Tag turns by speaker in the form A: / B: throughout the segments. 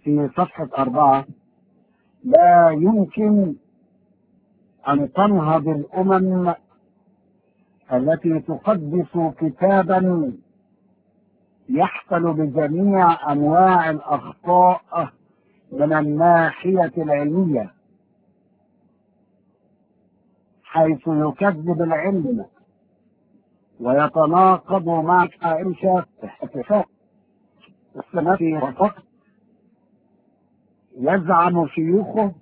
A: في صفحة أربعة لا يمكن أن تنهض الأمم التي تقدس كتابا يحتل بجميع أنواع الأخطاء من الناحية العلمية حيث يكذب العلم ويتناقض مع عائشة السنة فقط يزعم شيوخه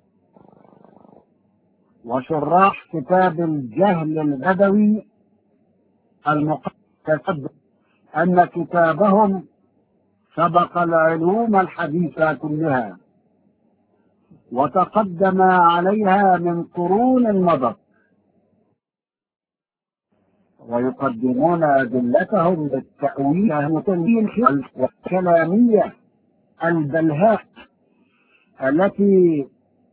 A: وشراح كتاب الجهل البدوي المقدس أن كتابهم سبق العلوم الحديثة كلها وتقدم عليها من قرون مضت ويقدمون أدلتهم بالتأويل المتنبيه والكلامية البلهاء التي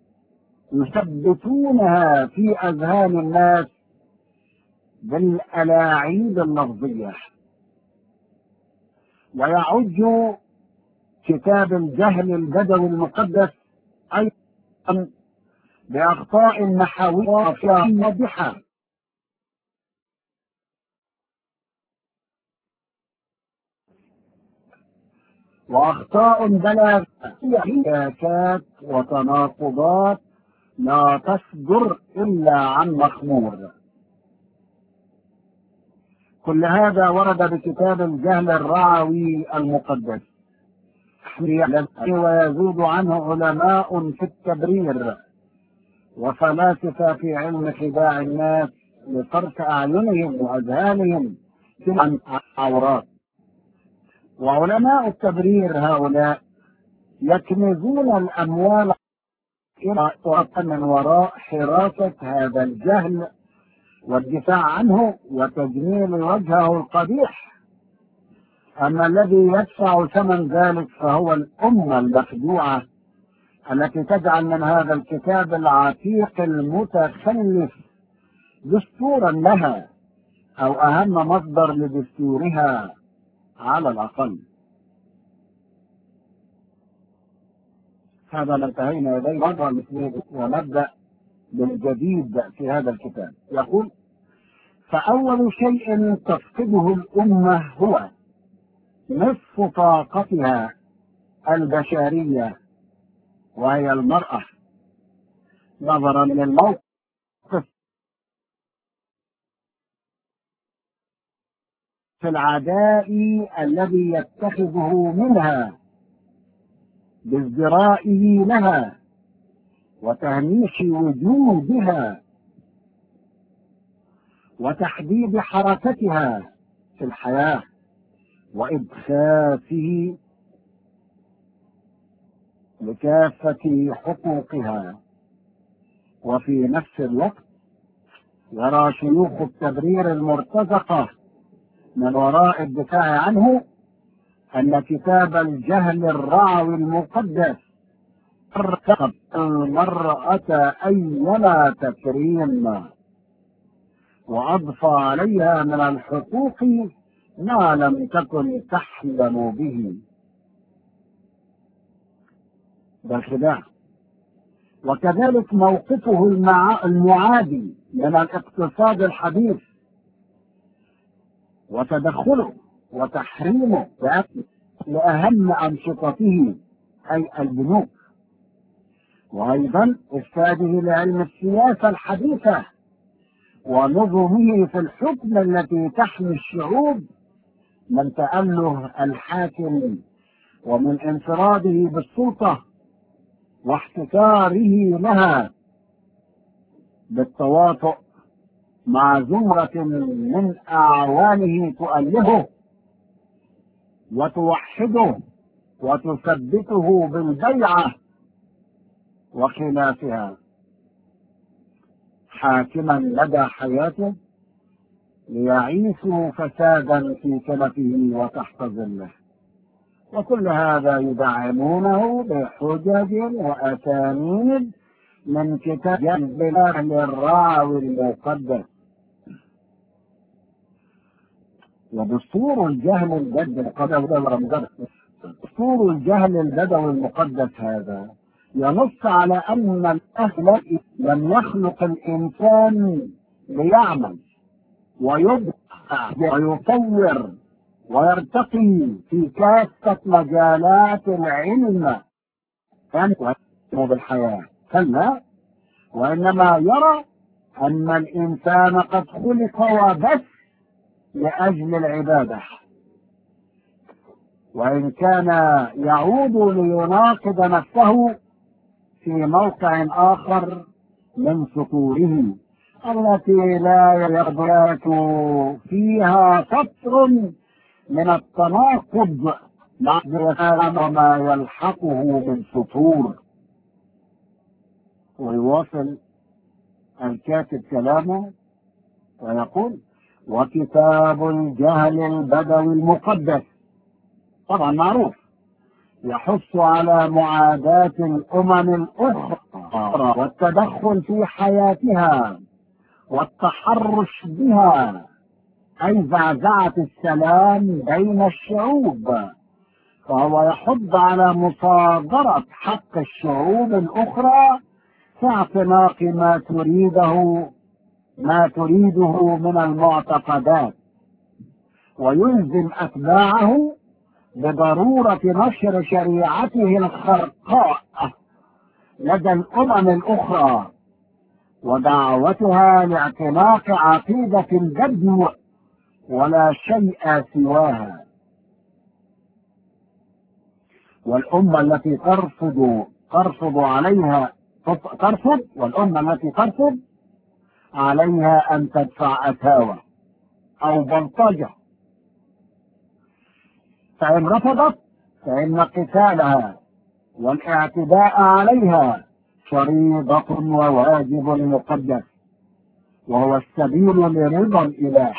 A: يثبتونها في أذهان الناس بالألاعيب اللفظية ويعج كتاب الجهل البدوي المقدس أيضا بأخطاء نحوية واضحة وأخطاء بلاغية وتناقضات لا تصدر إلا عن مخمور كل هذا ورد بكتاب الجهل الرعوي المقدس ويزود عنه علماء في التبرير وفلاسفة في علم خداع الناس لصرف أعينهم وأذهانهم عن عورات وعلماء التبرير هؤلاء يكنزون الأموال من وراء حراسة هذا الجهل والدفاع عنه وتجميل وجهه القبيح أما الذي يدفع ثمن ذلك فهو الأمة المخدوعة التي تجعل من هذا الكتاب العتيق المتخلف دستورا لها أو أهم مصدر لدستورها على الأقل هذا ما انتهينا إليه مرة مثله ونبدأ بالجديد في هذا الكتاب يقول فأول شيء تفقده الأمة هو نصف طاقتها البشرية وهي المرأة نظرا للموقف في العداء الذي يتخذه منها بازدرائه لها وتهميش وجودها وتحديد حركتها في الحياة وإبخاسه لكافة حقوقها وفي نفس الوقت يرى شيوخ التبرير المرتزقة من وراء الدفاع عنه أن كتاب الجهل الرعوي المقدس ارتقب المرأة أيما تكريم وأضفى عليها من الحقوق ما لم تكن تحلم به ده خداع وكذلك موقفه المع... المعادي من الاقتصاد الحديث وتدخله وتحريمه لأهم أنشطته أي البنوك وأيضا إفساده لعلم السياسة الحديثة ونظمه في الحكم التي تحمي الشعوب من تأله الحاكم ومن انفراده بالسلطة واحتكاره لها بالتواطؤ مع زمرة من أعوانه تؤلهه وتوحده وتثبته بالبيعة وخلافها حاكما لدى حياته ليعيشوا فسادا في كنفه وتحت ظله وكل هذا يدعمونه بحجج وأسانيد من كتاب الأهل الراوي المقدس ودستور الجهل الجد قد رمضان دستور الجهل البدوي المقدس هذا ينص على أن الأهل لم يخلق الإنسان ليعمل ويبقى ويطور ويرتقي في كافة مجالات العلم بالحياة كلا وإنما يرى أن الإنسان قد خلق وبس لأجل العبادة وإن كان يعود ليناقض نفسه في موقع آخر من سطوره التي لا يقبلات فيها سطر من التناقض مع ما يلحقه من سطور ويواصل الكاتب كلامه ويقول وكتاب الجهل البدوي المقدس طبعا معروف يحث على معاداة الأمم الأخرى والتدخل في حياتها والتحرش بها أي زعزعة السلام بين الشعوب فهو يحض على مصادرة حق الشعوب الأخرى في اعتناق ما تريده ما تريده من المعتقدات ويلزم أتباعه بضرورة نشر شريعته الخرقاء لدى الأمم الأخرى ودعوتها لاعتناق عقيدة البدو ولا شيء سواها والأمة التي ترفض ترفض عليها ترفض والأمة التي ترفض عليها أن تدفع أتاوى أو بلطجة فإن رفضت فإن قتالها والاعتداء عليها فريضة وواجب مقدس وهو السبيل لرضا الإله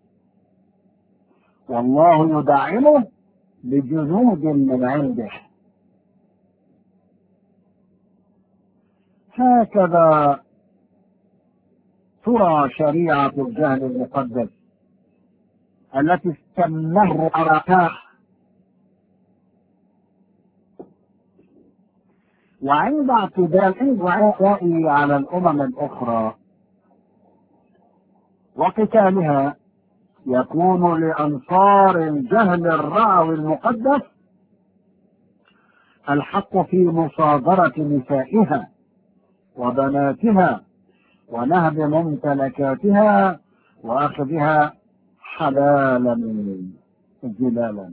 A: والله يدعمه بجنود من عنده هكذا ترى شريعة الجهل المقدس التي استمر أركاه وعند اعتدال وعائي على الأمم الأخرى وقتالها يكون لأنصار الجهل الرعوي المقدس الحق في مصادرة نسائها وبناتها ونهب ممتلكاتها واخذها حلالا جلالا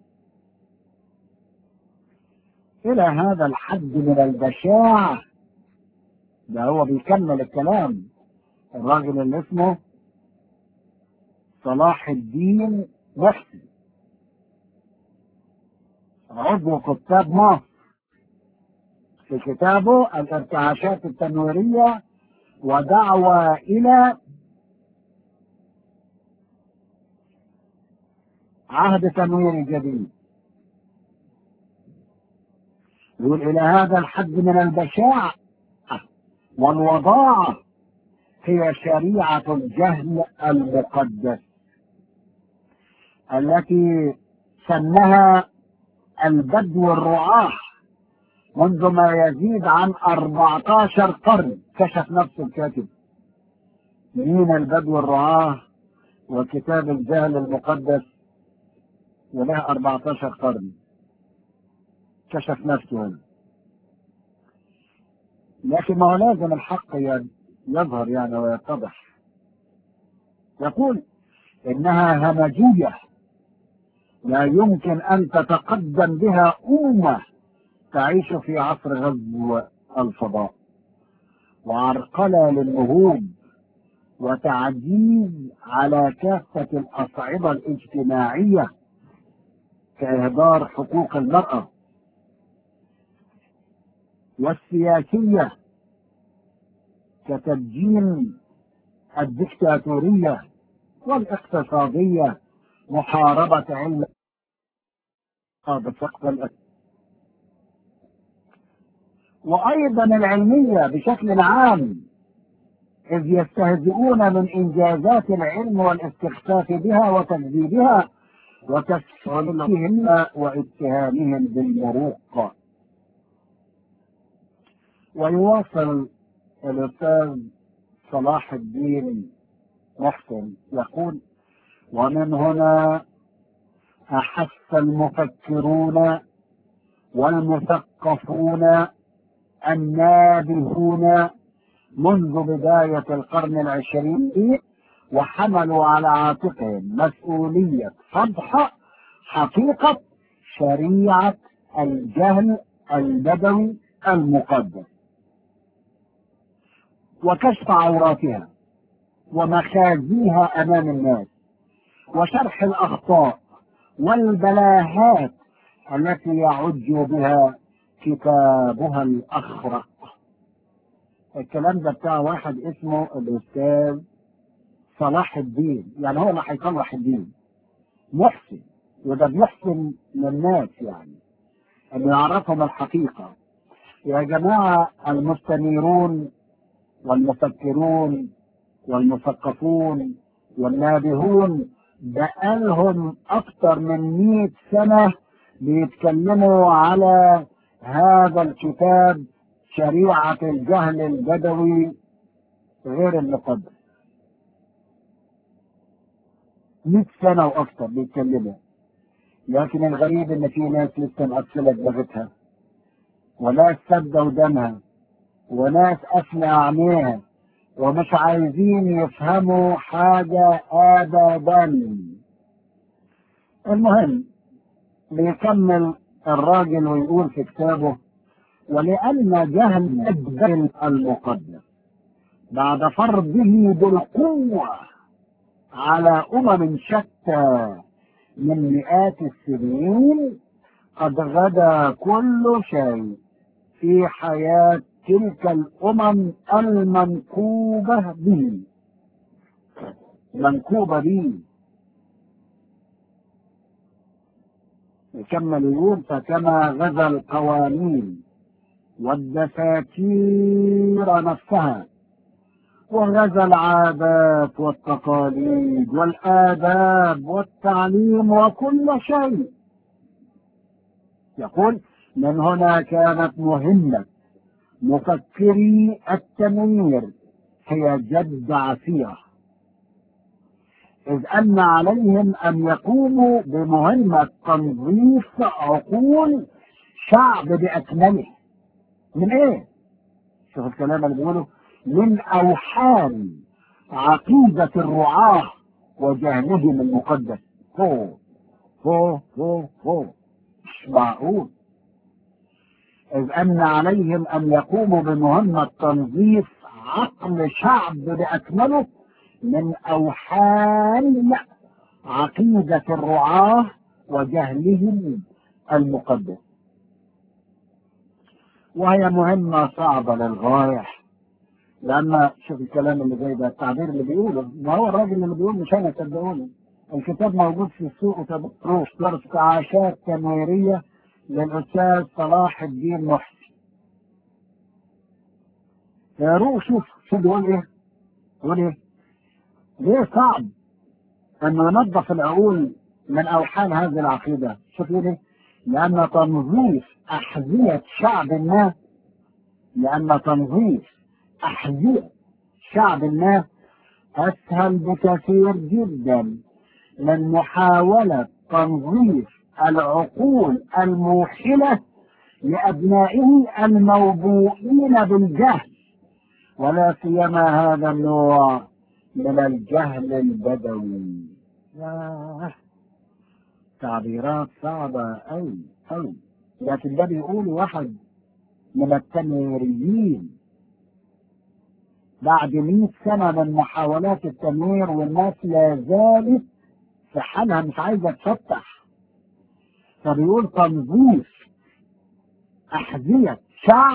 A: الى هذا الحد من البشاعة ده هو بيكمل الكلام الراجل اللي اسمه صلاح الدين محسن عضو كتاب مصر في كتابه الارتعاشات التنويرية ودعوة إلى عهد تنوير جديد يقول إلى هذا الحد من البشاعة والوضاعة هي شريعة الجهل المقدس التي سمها البدو الرعاة منذ ما يزيد عن 14 قرن كشف نفسه الكاتب مين البدو الرعاة وكتاب الجهل المقدس وله 14 قرن كشف نفسه هنا لكن ما هو لازم الحق يظهر يعني ويتضح يقول انها همجيه لا يمكن ان تتقدم بها امه تعيش في عصر غزو الفضاء وعرقلة للنهوض وتعديل على كافة الأصعدة الاجتماعية كإهدار حقوق المرأة والسياسية كتدجين الدكتاتورية والاقتصادية محاربة علم هذا فقط وأيضا العلمية بشكل عام إذ يستهزئون من إنجازات العلم والاستخفاف بها وتكذيبها وتسفيههم واتهامهم بالمروق ويواصل الأستاذ صلاح الدين محسن يقول ومن هنا أحس المفكرون والمثقفون النابهون منذ بداية القرن العشرين وحملوا على عاتقهم مسؤولية فضح حقيقة شريعة الجهل البدوي المقدس وكشف عوراتها ومخازيها امام الناس وشرح الاخطاء والبلاهات التي يعج بها كتابها الاخرق الكلام ده بتاع واحد اسمه الاستاذ صلاح الدين يعني هو اللي هيصلح الدين محسن وده بيحسن للناس يعني انه يعرفهم الحقيقه يا جماعه المستنيرون والمفكرون والمثقفون والنابهون بقالهم أكثر من مئة سنة بيتكلموا على هذا الكتاب شريعة الجهل البدوي غير المقدس مئة سنة وأكثر بيتكلموا لكن الغريب إن في ناس لسه مقفلة دماغتها وناس سد ودمها وناس قافلة عينيها ومش عايزين يفهموا حاجة أبدا المهم بيكمل الراجل ويقول في كتابه ولأن جهل الدين المقدس بعد فرضه بالقوة على أمم شتى من مئات السنين قد غدا كل شيء في حياة تلك الأمم المنكوبة به منكوبة به يكمل يقول فكما غزا القوانين والدساتير نفسها وغزا العادات والتقاليد والآداب والتعليم وكل شيء يقول من هنا كانت مهمة مفكري التنوير هي جد عسيرة إذ أن عليهم أن يقوموا بمهمة تنظيف عقول شعب بأكمله من إيه؟ شوف الكلام اللي بيقوله من أوحام عقيدة الرعاة وجهلهم المقدس هو هو هو هو مش معقول إذ أن عليهم أن يقوموا بمهمة تنظيف عقل شعب بأكمله من أوحام عقيدة الرعاة وجهلهم المقدس وهي مهمة صعبة للغاية لأن شوف الكلام اللي جاي ده التعبير اللي بيقوله ما هو الراجل اللي بيقول مش أنا صدقوني الكتاب موجود في السوق وتبقروش ارتعاشات تنويرية للأستاذ صلاح الدين محسن يا روح شوف شو بيقول ايه بيقول ايه ليه صعب انه ينظف العقول من اوحال هذه العقيده شوف يقول ايه لان تنظيف احذيه شعب الناس لان تنظيف احذيه شعب الناس اسهل بكثير جدا من محاوله تنظيف العقول الموحله لابنائه الموبوئين بالجهل ولا سيما هذا النوع من الجهل البدوي ياه تعبيرات صعبة أوي أوي لكن ده بيقول واحد من التنويريين بعد مئة سنة من محاولات التنوير والناس لا زالت في حالها مش عايزة تفتح فبيقول تنظيف أحذية شعب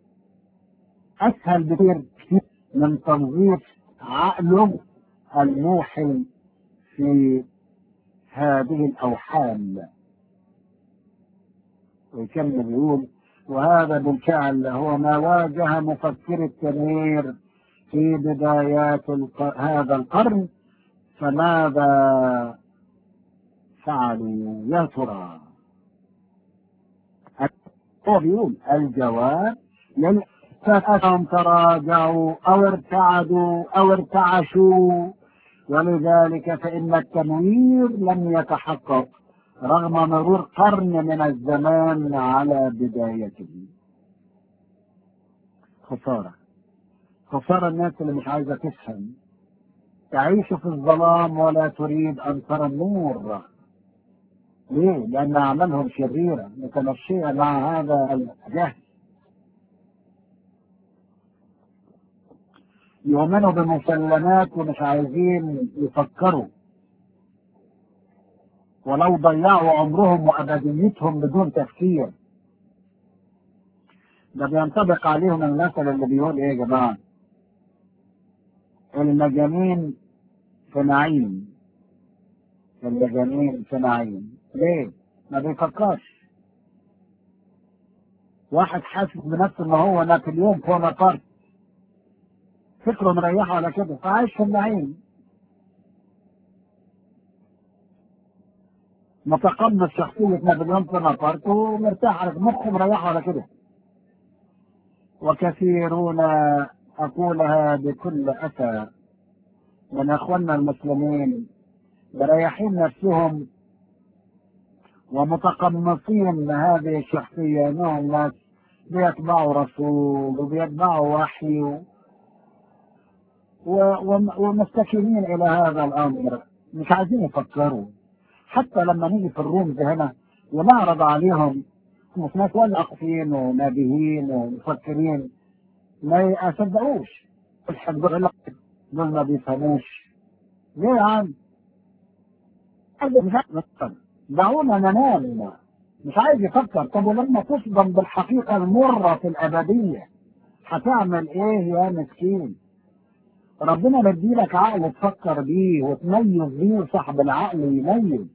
A: أسهل بكثير من تنظيف عقله الموحي في هذه الأوحام ويكمل يقول وهذا بالفعل هو ما واجه مفكر التنوير في بدايات الق... هذا القرن فماذا فعلوا يا ترى هو بيقول الجواب للأسف تراجعوا أو ارتعدوا أو ارتعشوا ولذلك فإن التنوير لم يتحقق رغم مرور قرن من الزمان على بدايته خسارة خسارة الناس اللي مش عايزة تفهم تعيش في الظلام ولا تريد أن ترى النور ليه؟ لأن أعمالهم شريرة متمشية مع هذا الجهل يؤمنوا بمسلمات ومش عايزين يفكروا ولو ضيعوا عمرهم وأبديتهم بدون تفكير ده بينطبق عليهم المثل اللي بيقول ايه يا جماعة المجانين في نعيم المجانين في نعيم ليه؟ ما بيفكرش واحد حاسس بنفسه ان هو نابليون بونابرت فكره مريحه على كده فعايش في النعيم متقمص شخصية نابليون بونابرت ومرتاح على مخه مريحه على كده وكثيرون أقولها بكل أسى من أخواننا المسلمين مريحين نفسهم ومتقمصين هذه الشخصية انهم ناس بيتبعوا رسول وبيتبعوا وحي و... و... ومستكينين الى هذا الامر مش عايزين يفكروا حتى لما نيجي في الروم هنا ونعرض عليهم ناس واقفين ونابهين ومفكرين ما يصدقوش دول ما بيفهموش ليه يا عم؟ مش عايز دعونا ننام مش عايز يفكر طب ولما تصدم بالحقيقة المرة في الأبدية هتعمل إيه يا مسكين؟ ربنا مديلك عقل تفكر بيه وتميز بيه صاحب العقل يميز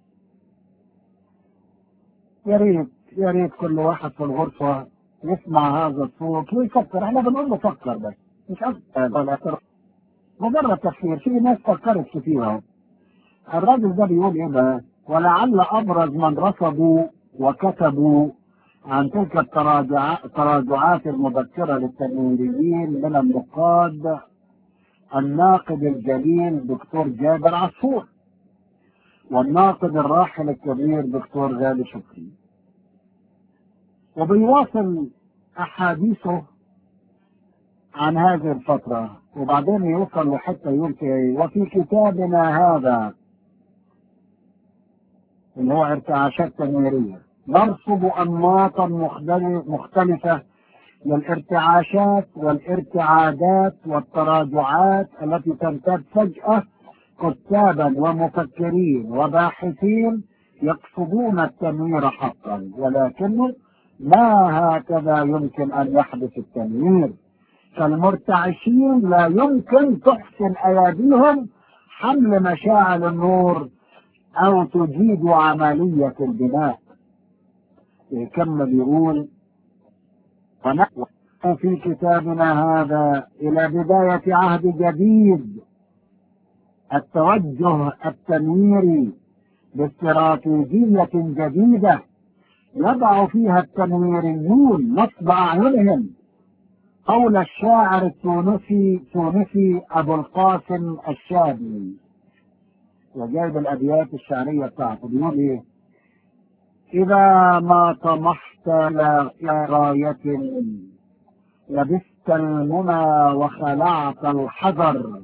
A: يا ريت يا ريت كل واحد في الغرفة يسمع هذا الصوت ويفكر احنا بنقول له فكر بس مش أكتر مجرد تفكير في ناس فكرت كتير الراجل ده بيقول ايه بقى ولعل ابرز من رفضوا وكتبوا عن تلك التراجعات التراجعات المبكره للتنويريين من النقاد الناقد الجليل دكتور جابر عصفور والناقد الراحل الكبير دكتور غالي شكري وبيواصل احاديثه عن هذه الفترة وبعدين يوصل لحتى يقول وفي كتابنا هذا اللي هو ارتعاشات تنويرية نرصد أنماطا مختلفة للارتعاشات والارتعادات والتراجعات التي تمتد فجأة كتابا ومفكرين وباحثين يقصدون التنوير حقا ولكنه ما هكذا يمكن أن يحدث التنوير فالمرتعشين لا يمكن تحسن أيديهم حمل مشاعل النور أو تجيد عملية البناء يكمل يقول ونحن في كتابنا هذا إلى بداية عهد جديد التوجه التنويري باستراتيجية جديدة يضع فيها التنويريون نصب أعينهم قول الشاعر التونسي تونسي أبو القاسم الشابي وجايب الأبيات الشعرية بتاعته بيقول إيه؟ إذا ما طمحت إلى غاية لبست المنى وخلعت الحذر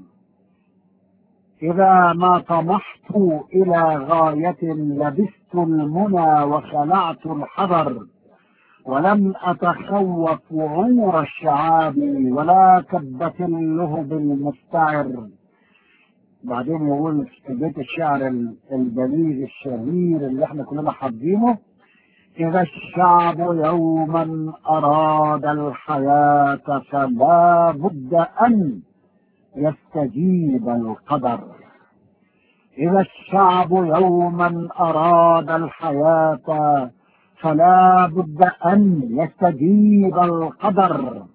A: إذا ما طمحت إلى غاية لبست المنى وخلعت الحذر ولم أتخوف وعور الشعاب ولا كبة اللهب المستعر بعدين يقول في بيت الشعر البليغ الشهير اللي احنا كلنا حافظينه إذا الشعب يوما أراد الحياة فلا بد أن يستجيب القدر إذا الشعب يوما أراد الحياة فلا بد أن يستجيب القدر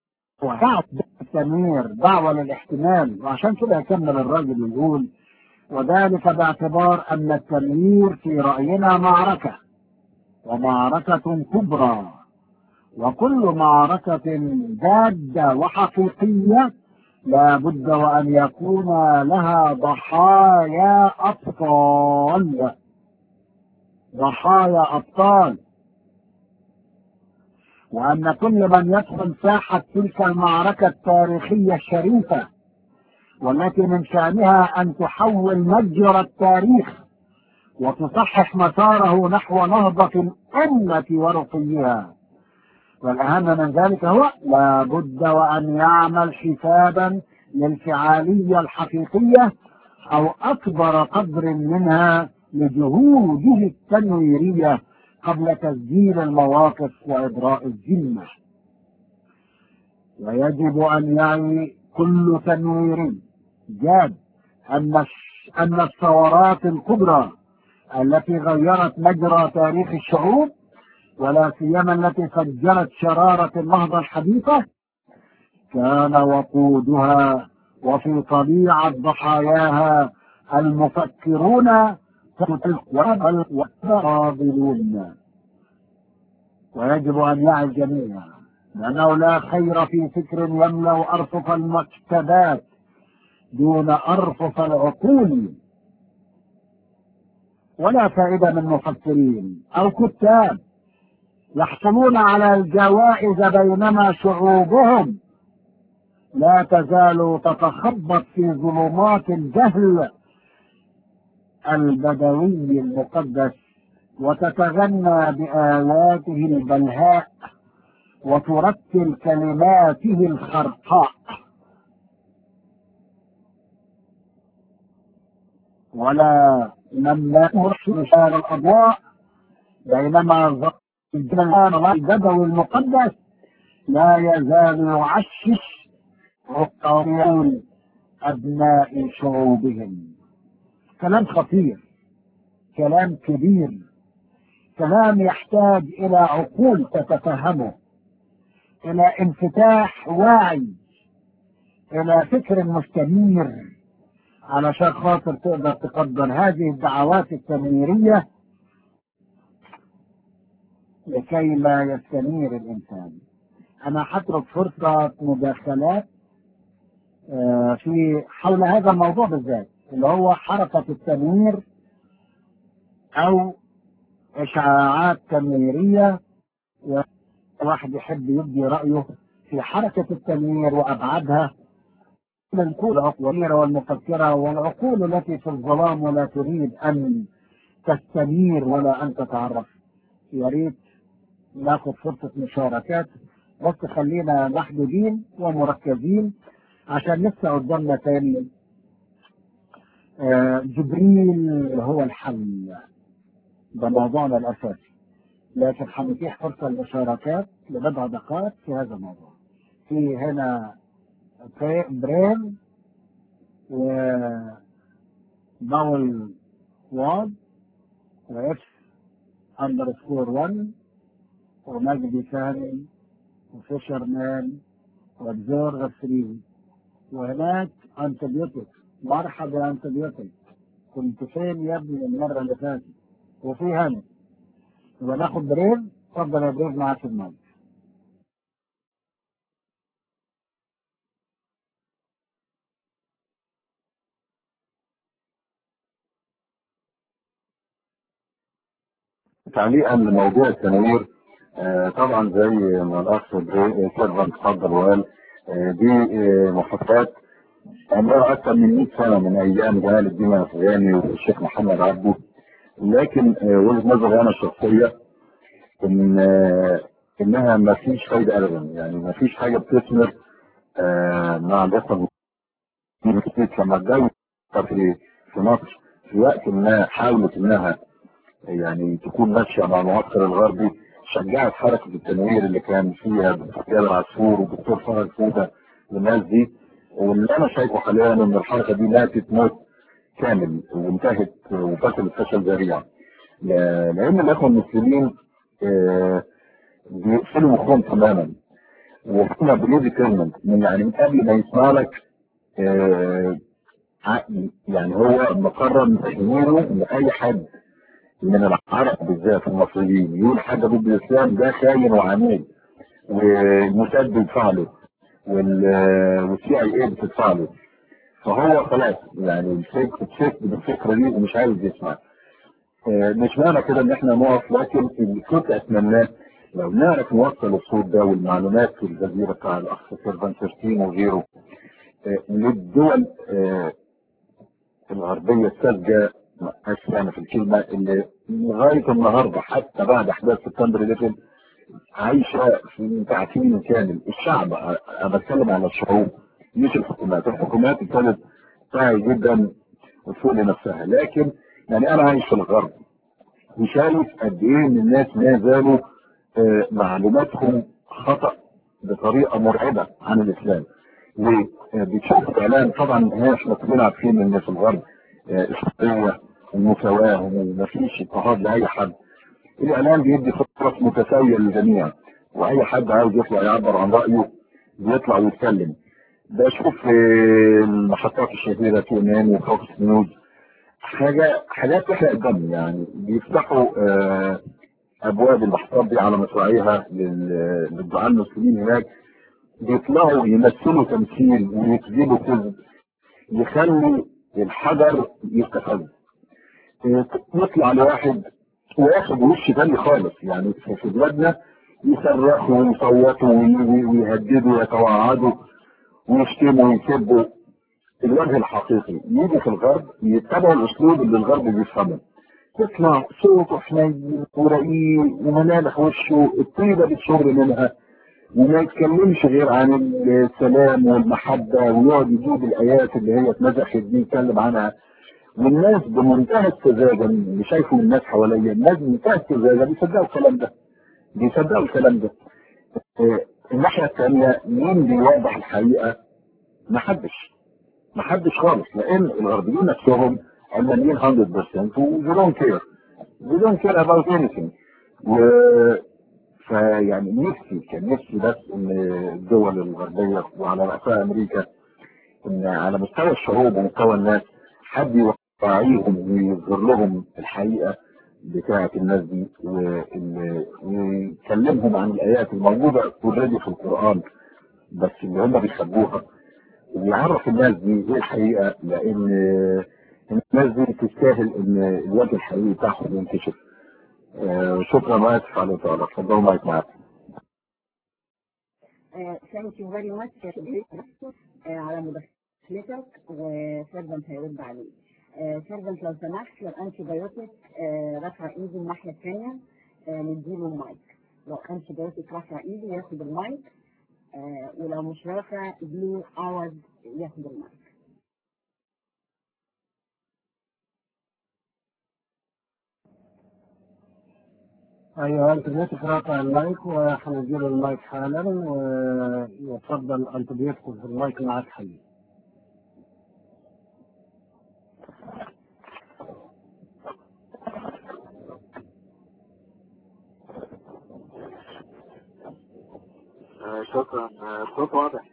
A: ودعوة التنوير دعوة للاحتمال وعشان كده يكمل الراجل يقول وذلك باعتبار أن التنوير في رأينا معركة ومعركة كبرى وكل معركة جادة وحقيقية لا بد وأن يكون لها ضحايا أبطال ضحايا أبطال وأن كل من يدخل ساحة تلك المعركة التاريخية الشريفة والتي من شأنها أن تحول مجرى التاريخ وتصحح مساره نحو نهضة الأمة ورقيها والأهم من ذلك هو لا بد وأن يعمل حسابا للفعالية الحقيقية أو أكبر قدر منها لجهوده التنويرية قبل تسجيل المواقف وإبراء الذمة ويجب أن يعي كل تنوير جاد أن أن الثورات الكبرى التي غيرت مجرى تاريخ الشعوب ولا سيما التي فجرت شرارة النهضة الحديثة كان وقودها وفي طبيعة ضحاياها المفكرون والفاضلون ويجب أن يعي الجميع لأنه لا خير في فكر يملأ أرفف المكتبات دون أرفف العقول ولا فائدة من مفكرين أو كتاب يحصلون على الجوائز بينما شعوبهم لا تزال تتخبط في ظلمات الجهل البدوي المقدس وتتغنى بآياته البلهاء وترتل كلماته الخرقاء ولا لما ترسل شار الأضواء بينما البدوي المقدس لا يزال يعشش عقارون أبناء شعوبهم كلام خطير كلام كبير كلام يحتاج إلى عقول تتفهمه إلى انفتاح واعي إلى فكر مستنير علشان خاطر تقدر تقدر هذه الدعوات التنويرية لكي لا يستنير الإنسان أنا هترك فرصة مداخلات في حول هذا الموضوع بالذات اللي هو حركة التنوير أو إشعاعات تنويرية واحد يحب يبدي رأيه في حركة التنوير وأبعادها العقول والمفكرة والعقول التي في الظلام ولا تريد أن تستنير ولا أن تتعرف يا ريت ناخد فرصة مشاركات بس خلينا محدودين ومركزين عشان لسه قدامنا تاني آه جبريل هو الحل ده موضوعنا الأساسي لكن هنتيح فرصة للمشاركات لبضع دقائق في هذا الموضوع في هنا برين و باول واد واف اندرسكور 1 ومجدي ثاني وفيشر مان وابزور 3 وهناك انتبيوتيك مرحبا انتبيوتيك كنت فين يا ابني المره اللي فاتت وفي هنا يبقى ناخد بريف اتفضل يا بريف معاك المايك
B: تعليقا لموضوع التنوير آه طبعا زي ما الاخ سيرفن اتفضل وقال آه دي آه محطات عمرها اكثر من 100 سنه من ايام جمال الدين الافغاني والشيخ محمد عبده لكن وجهه نظري انا الشخصيه ان انها ما فيش فايده ابدا يعني ما فيش حاجه بتثمر مع الاخوه لما الدوله في في مصر في وقت ما حاولت انها يعني تكون ماشيه مع المعسكر الغربي شجعت حركه التنوير اللي كان فيها الدكتور جابر عاشور والدكتور فرج فوده والناس دي واللي انا شايفه حاليا ان الحركه دي ماتت موت كامل وانتهت وفشلت فشل ذريع لان الاخوه المسلمين بيقفلوا مخهم تماما وهم بلودي كلمنت من يعني من قبل ما يسمع لك يعني هو مقرر تهيئه ان اي حد من العرب بالذات المصريين يقول حاجه ضد الاسلام ده خاين وعميل والموساد بيدفع له والسي اي اي بتدفع له فهو خلاص يعني الفكر بالفكره دي ومش عايز يسمع مش معنى كده ان احنا نقف لكن اللي كنت اتمناه لو نعرف نوصل الصوت ده والمعلومات في الجزيره بتاع الاخ سيرفان 13 وغيره للدول الغربيه الساذجه يعني في الكلمه اللي لغايه النهارده حتى بعد احداث سبتمبر 11 عايشه في تعفين كامل الشعب انا بتكلم على الشعوب مش الحكومات الحكومات ابتدت تعي جدا وتفوق لنفسها لكن يعني انا عايش في الغرب وشايف قد ايه ان الناس ما زالوا آه معلوماتهم خطا بطريقه مرعبه عن الاسلام وبتشوف الاعلام طبعا احنا كلنا عارفين ان في الغرب آه الحريه والمساواه ومفيش اضطهاد لاي حد الاعلام بيدي فرص متساويه للجميع واي حد عاوز يطلع يعبر عن رايه بيطلع ويتكلم بشوف في المحطات الشهيره تي ان ان وفوكس نيوز حاجه حاجات تحرق الدم يعني بيفتحوا آه ابواب المحطات دي على مصراعيها للدعاء المسلمين هناك بيطلعوا يمثلوا تمثيل ويكذبوا كذب يخلي الحجر يستفز يطلع لواحد وياخد وش تاني خالص يعني في بلادنا يصرخوا ويصوتوا ويهددوا ويتوعدوا ويشتموا ويسبوا الوجه الحقيقي يجي في الغرب يتبعوا الاسلوب اللي الغرب بيفهمه يطلع صوته حنين ورقيق وملامح وشه الطيبه بتشر منها وما يتكلمش غير عن السلام والمحبه ويقعد يجيب الايات اللي هي اتمسحت دي يتكلم عنها والناس بمنتهى السذاجه اللي شايفه الناس حواليا الناس بمنتهى السذاجه بيصدقوا الكلام ده بيصدقوا الكلام ده الناحيه الثانيه مين بيوضح الحقيقه؟ محدش محدش خالص لان الغربيين نفسهم علمانيين 100% و they don't care they don't care about anything و فيعني نفسي كان نفسي بس ان الدول الغربيه وعلى راسها امريكا ان على مستوى الشعوب ومستوى الناس حد يوعيهم ويظهر لهم الحقيقه بتاعه الناس دي ويكلمهم عن الايات الموجوده اوريدي في القران بس اللي هم بيخبوها ويعرف الناس دي ايه الحقيقه لان الناس دي تستاهل ان الوجه الحقيقي بتاعهم ينكشف آه شكرا واسف على الاطاله اتفضلوا معاك معاك
C: ثانك يو فيري ماتش على مداخلتك وسيرفنت هيرد عليك سيرفنت لو سمحت لو انتي بايوتيك رافع ايده الناحيه الثانيه نديله المايك لو انتي بايوتيك رافع ايده ياخد المايك آه ولو مش رافع بلو عوض ياخد المايك
A: ايوه انت بيتك رافع المايك وهنديله المايك حالا ويتفضل انت بيدخل في المايك معاك حبيبي
D: شكرا الصوت واضح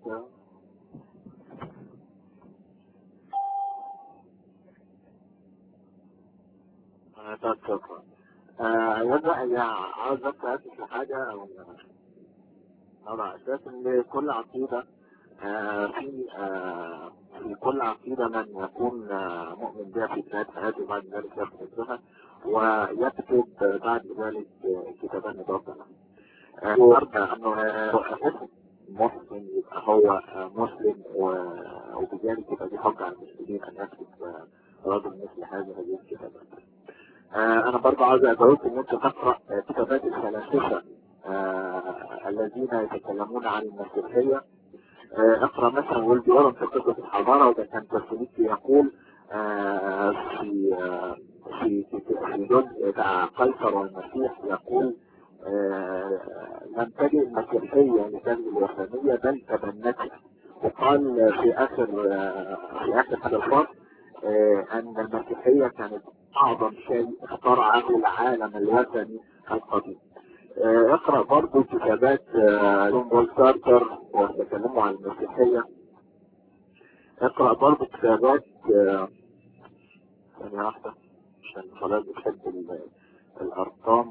D: طيب شكرا يبدأ يا عاوز بس أسس لحاجة أو على أساس إن كل عقيدة في في كل عقيدة من يكون مؤمن بها في بداية حياته وبعد ذلك يفقدها ويكتب بعد ذلك كتابا مضافة له. النهارده انه مسلم يبقى هو مسلم وبذلك يبقى دي حجه على المسلمين ان يكتب رجل مثل هذه هذه الكتابات. انا برضه عاوز ادعوك ان انت تقرا كتابات الفلاسفه الذين يتكلمون عن المسيحيه اقرا مثلا ولد ورم في قصه الحضاره وده كان ترسونيكي يقول في في في جزء بتاع قيصر والمسيح يقول لم تجد المسيحية لتنمي الوثنية بل تبنتها وقال في آخر في آخر هذا الفصل أن المسيحية كانت أعظم شيء اخترعه العالم الوثني القديم اقرأ برضو كتابات جون بول كارتر وتكلموا عن المسيحية اقرأ برضه كتابات آه، ثانية واحدة عشان خلاص بتحب ال- الأرقام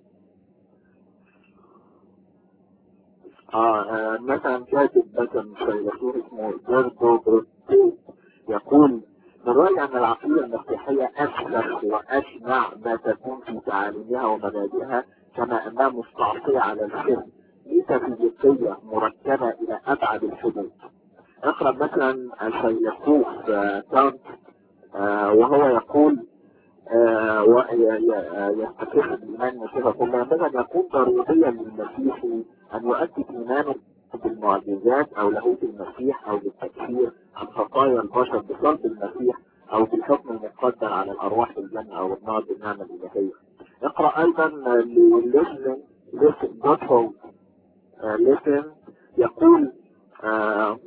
D: آه آه، مثلا كاتب مثلا فيلسوف اسمه جوردو بروتي يقول من رأيي أن العقيدة المسيحية أسلخ وأشنع ما تكون في تعاليمها ومبادئها كما أنها مستعصية على الفهم ميتافيزيقية مركبة إلى أبعد الحدود اقرأ مثلا الفيلسوف آه، كانت آه، وهو يقول آه، و- ي- ي- يستقر الإيمان المسيحي يقول لا ينبغي أن يكون ضروريا للمسيحي أن يؤكد إيمانه بالمعجزات أو لاهوت المسيح أو بالتكفير عن خطايا البشر بصلب المسيح أو بالحكم المقدر على الأرواح في الجنة أو النار بالنعمة الإلهية. اقرأ أيضا لليسن ليسن جوتفولد ليسن يقول آه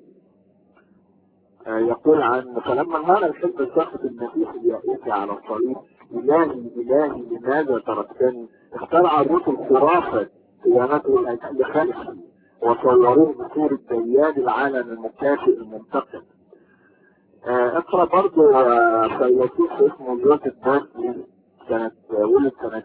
D: آه، يقول عن فلما انهار الحزب الساخط المسيح اليائسي على الصليب إلهي إلهي لماذا تركتني اخترع الرسل خرافة قيامته لأجل خلقه وصوروه بصورة ديان العالم المكافئ المنتقم آه، اقرأ برضو آه، فيلسوف اسمه جوزيف باركلي سنة ولد سنة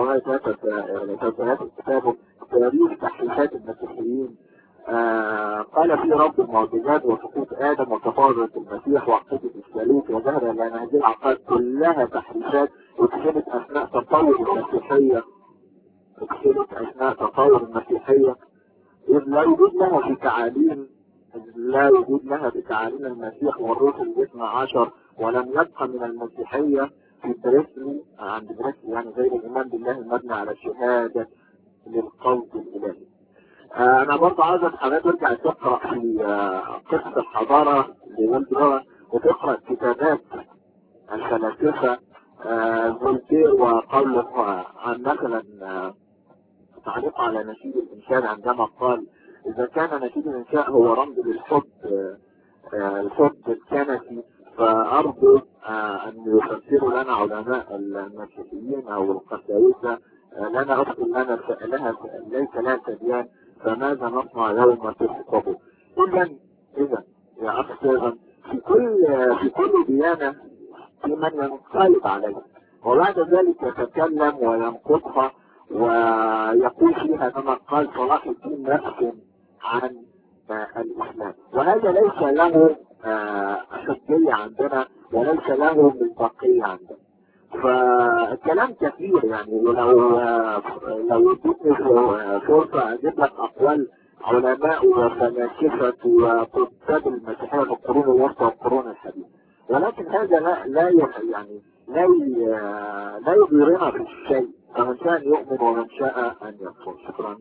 D: 1833 كتابه تاريخ تحريفات المسيحيين آه، قال في رب المعجزات وسقوط ادم وتفاضل المسيح وعقيده الثالوث وظهر لان هذه العقائد كلها تحريفات اتخذت اثناء تطور المسيحيه اتخذت اثناء تطور المسيحيه اذ لا وجود لها في تعاليم إذ لا وجود لها في تعاليم المسيح والرسل الاثنى عشر ولم يبقى من المسيحيه في بريسلي عند بريسلي يعني غير الايمان بالله المبني على الشهاده للقول الالهي آه، انا برضه عايزك حضرتك ترجع تقرا في آه، قصه الحضاره لوالد روان وتقرا كتابات الفلاسفه آه، فولتير وقوله عن مثلا آه، تعليق على نشيد الانسان عندما قال اذا كان نشيد الانسان هو رمز للحب آه، آه، الحب الكنسي فارجو آه، ان يفسروا لنا علماء المسيحيين او القساوسه آه، لنا اخت لنا لها ليس لها تبيان فماذا نصنع يوم تسقط اذا اذا يا اخ سيفن في كل في كل ديانه في من ينقلب عليها وبعد ذلك يتكلم وينقضها ويقول فيها كما قال صلاح الدين نفسه عن آه، الاسلام وهذا ليس له آه، حجيه عندنا وليس له مصداقيه عندنا فالكلام كثير يعني ولو لو اديتني فرصه اجيب لك اقوال علماء وفلاسفه وكتاب المسيحيه في القرون الوسطى والقرون الحديثه ولكن هذا لا لا ي- يعني لا ي- لا يضيرنا في الشيء فمن شاء يؤمن ومن شاء ان يكفر شكرا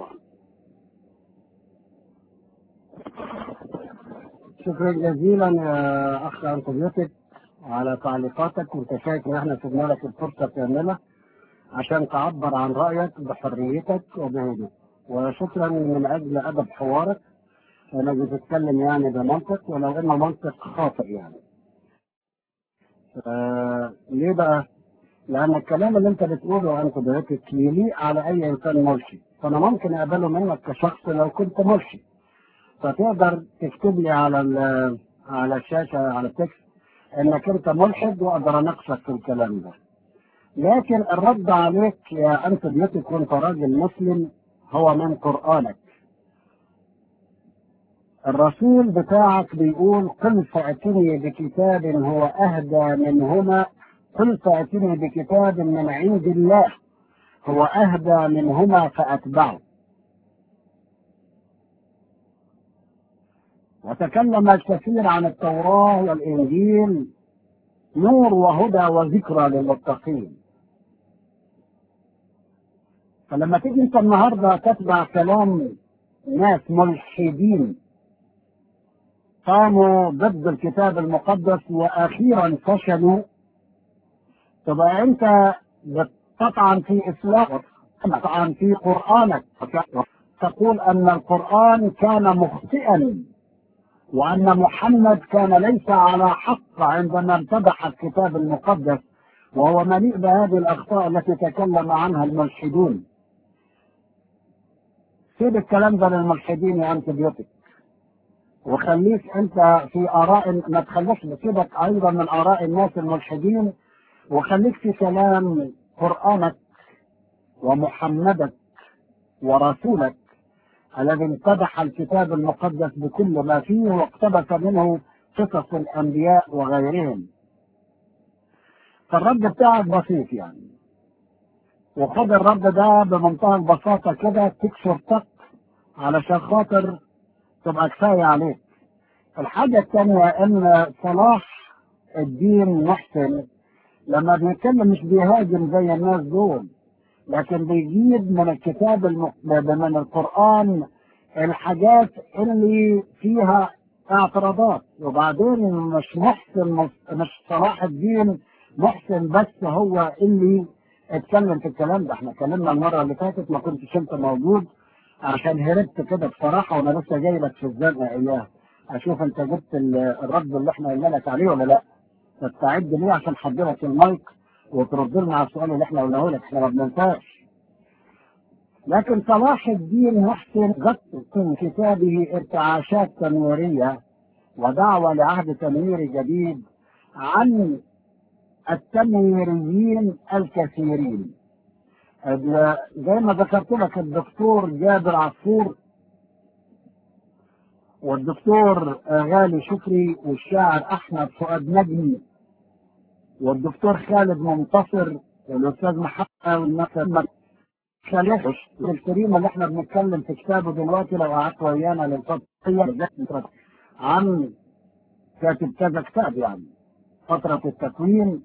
A: شكرا جزيلا يا اخ انطونيوتك على تعليقاتك وانت شايف ان احنا سيبنا لك الفرصه كامله عشان تعبر عن رايك بحريتك وبهدوء وشكرا من اجل ادب حوارك انك بتتكلم يعني بمنطق ولو انه منطق خاطئ يعني. آه ليه بقى؟ لان الكلام اللي انت بتقوله انت بيتك يليق على اي انسان مرشد فانا ممكن اقبله منك كشخص لو كنت مرشد فتقدر تكتب لي على ال- على الشاشه على التكست انك انت ملحد واقدر اناقشك في الكلام ده لكن الرد عليك يا انت بيتك وانت راجل مسلم هو من قرانك الرسول بتاعك بيقول قل فأتني بكتاب هو أهدى منهما قل فأتني بكتاب من عند الله هو أهدى منهما فأتبعه وتكلم الكثير عن التوراة والإنجيل نور وهدى وذكرى للمتقين فلما تيجي انت النهارده تتبع كلام ناس ملحدين قاموا ضد الكتاب المقدس واخيرا فشلوا تبقى انت بتطعن في اسلامك تطعن في قرانك تقول ان القران كان مخطئا وان محمد كان ليس على حق عندما امتدح الكتاب المقدس وهو مليء بهذه الاخطاء التي تكلم عنها الملحدون سيب الكلام ده للملحدين يا انتبيوتك وخليك انت في اراء ما تخليكش بسيبك ايضا من اراء الناس الملحدين وخليك في كلام قرانك ومحمدك ورسولك الذي امتدح الكتاب المقدس بكل ما فيه واقتبس منه قصص الانبياء وغيرهم فالرد بتاعك بسيط يعني وخد الرد ده بمنتهى البساطه كده تكسر طق علشان خاطر تبقى كفايه عليك الحاجه الثانيه ان صلاح الدين محسن لما بيتكلم مش بيهاجم زي الناس دول لكن بيجيب من الكتاب الم... من القرآن الحاجات اللي فيها اعتراضات وبعدين مش محسن مش صلاح الدين محسن بس هو اللي اتكلم في الكلام ده احنا اتكلمنا المره اللي فاتت ما كنتش انت موجود عشان هربت كده بصراحه وانا لسه جاي لك في الزنقه اياه اشوف انت جبت الرد اللي احنا قلنا لك عليه ولا لا تستعد ليه عشان حضرتك المايك وترد لنا على السؤال اللي احنا قلناه لك احنا ما بننساش لكن صلاح الدين محسن غطى في كتابه ارتعاشات تنويرية ودعوة لعهد تنويري جديد عن التنويريين الكثيرين زي ما ذكرت لك الدكتور جابر عصفور والدكتور غالي شكري والشاعر احمد فؤاد نجمي والدكتور خالد منتصر والاستاذ محمد محمد خليفه الكريم اللي احنا بنتكلم في كتابه دلوقتي لو قعدت ويانا للفتره عن كاتب كذا كتاب يعني فترة التكوين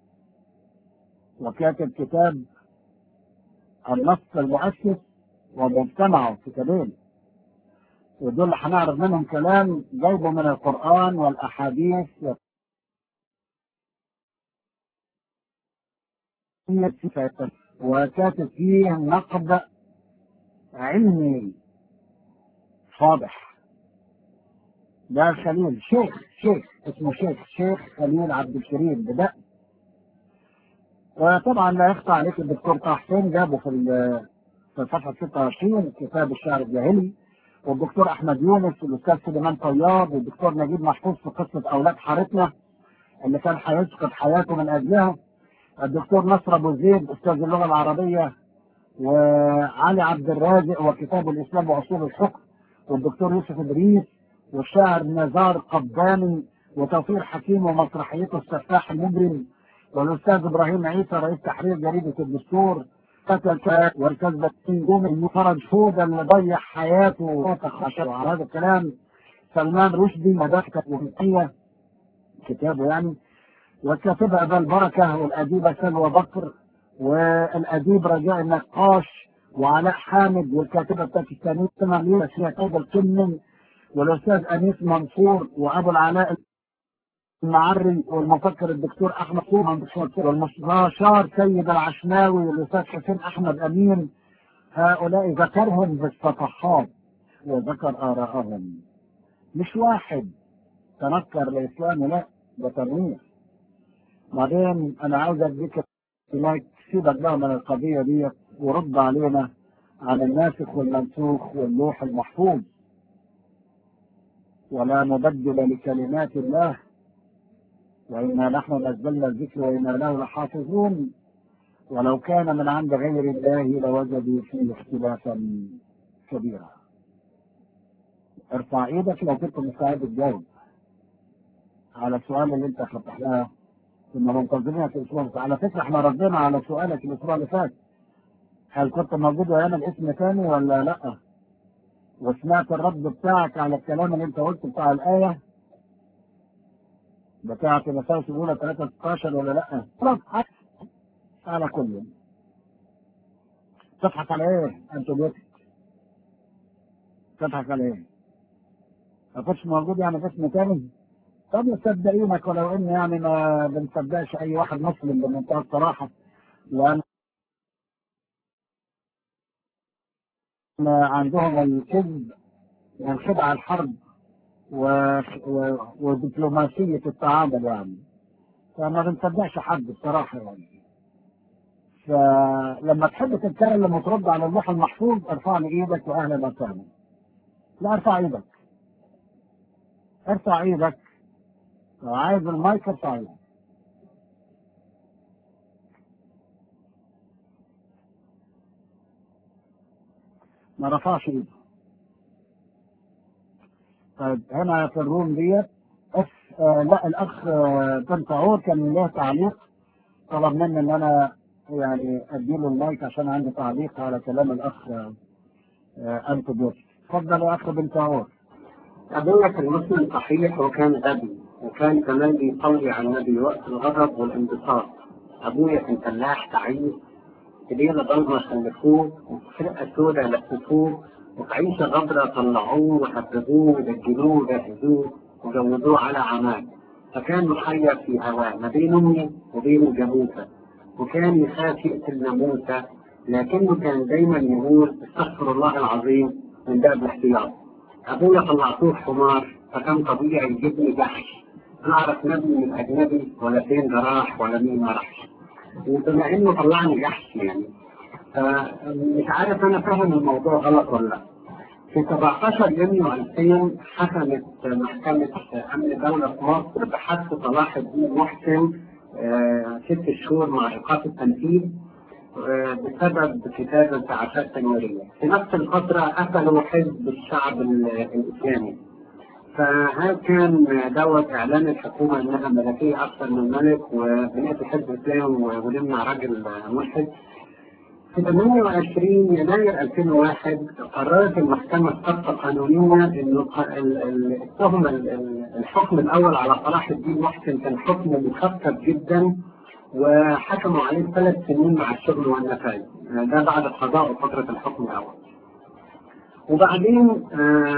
A: وكاتب كتاب النص المؤسس ومجتمعه كتابين ودول اللي هنعرف منهم كلام جايبه من القرآن والأحاديث وكاتب فيه نقد علمي واضح ده خليل شيخ شيخ اسمه شيخ شيخ خليل عبد الكريم بدأ وطبعا لا يخفى عليك الدكتور طه حسين جابه في في صفحه 26 كتاب الشعر الجاهلي والدكتور احمد يونس والاستاذ سليمان طياب والدكتور نجيب محفوظ في قصه اولاد حارتنا اللي كان هيسقط حياته من اجلها الدكتور نصر ابو زيد استاذ اللغه العربيه وعلي عبد الرازق وكتاب الاسلام واصول الحكم والدكتور يوسف ادريس والشاعر نزار قباني وتوفيق حكيم ومسرحيته السفاح المجرم والاستاذ ابراهيم عيسى رئيس تحرير جريده الدستور قتل والكذبة نجوم فرج فوده اللي ضيع حياته وعلى هذا الكلام سلمان رشدي مدرسة وفقية كتابه يعني والكاتبة أبا البركة والأديبة سلوى بكر والأديب رجاء النقاش وعلاء حامد والكاتبة الباكستانية تمامية فيها كتاب الكمن والأستاذ أنيس منصور وأبو العلاء المعري والمفكر الدكتور احمد صومان والمستشار سيد العشناوي والاستاذ حسين احمد امين هؤلاء ذكرهم بالصفحات وذكر ارائهم مش واحد تنكر الاسلام لا ده تنوير بعدين انا عاوز اديك سيبك بقى من القضيه دي ورد علينا عن الناسخ والمنسوخ واللوح المحفوظ ولا مبدل لكلمات الله وإنا نحن نزلنا الذكر وإنا له لحافظون ولو كان من عند غير الله لوجدوا فيه اختلافا كبيرا ارفع ايدك لو كنت مستعد تجاوب على السؤال اللي انت فتحناه كنا منتظرينك الاسبوع على فكره احنا ردينا على سؤالك الاسبوع اللي فات هل كنت موجود ويانا باسم ثاني ولا لا؟ وسمعت الرد بتاعك على الكلام اللي انت قلته بتاع الايه بتاعة مساوس الأولى 3 16 ولا لأ؟ خلاص على كل تضحك على إيه؟ أنت بيتك تضحك على إيه؟ ما كنتش موجود يعني في اسم تاني؟ طب مصدقينك ولو إن يعني ما بنصدقش أي واحد مسلم بمنتهى الصراحة لأن عندهم الكذب والخدعة الحرب و... و... ودبلوماسية التعامل يعني فما بنصدقش حد بصراحة يعني فلما تحب تتكلم وترد على اللوح المحفوظ ارفع لي ايدك واهلا وسهلا لا ارفع ايدك ارفع ايدك لو عايز المايك ارفع ايدك ما رفعش ايده طيب هنا في الروم ديت اف آه لا الاخ آه بنتعور كان له تعليق طلب مني ان انا يعني اديله المايك عشان عندي تعليق على كلام الاخ آه آه انتو اتفضل يا اخ بنتعور
E: أبويا كان مسلم صحيح وكان غبي وكان كمان بيصلي على النبي وقت الغضب والانبساط أبويا كان فلاح تعيس كبيرة ضلمة خلفوه وفرقة سودة لففوه وفي عيشة غبرة طلعوه وحببوه ودجلوه وجهزوه وجوزوه على عماد فكان محير في هواه ما بين أمي وبين جاموسة وكان يخاف يقتل ناموسة لكنه كان دايما يقول استغفر الله العظيم من باب الاحتياط أبويا طلعتوه حمار فكان طبيعي يجيب لي جحش أعرف نبي من أجنبي ولا فين ده راح ولا مين ما راحش وبما إنه طلعني جحش يعني فمش عارف أنا فاهم الموضوع غلط ولا لا في 17 يونيو 2000 حكمت محكمة أمن دولة في مصر بحبس صلاح الدين محسن آه، ست شهور مع إيقاف التنفيذ آه، بسبب كتابة انتعاشات تنويرية. في نفس الفترة قتلوا حزب الشعب ال- الإسلامي. فهذا كان دوت إعلان الحكومة إنها ملكية أكثر من ملك وبنيت الحزب الإسلامي ونمنع راجل ملحد. في 28 يناير 2001 قررت المحكمة السابقة قانونيا انه ق- ال- ال- التهم ال- ال- الحكم الاول على صلاح الدين محسن كان حكم مخفف جدا وحكموا عليه ثلاث سنين مع الشغل والنفاذ ده بعد قضاء فترة الحكم الاول. وبعدين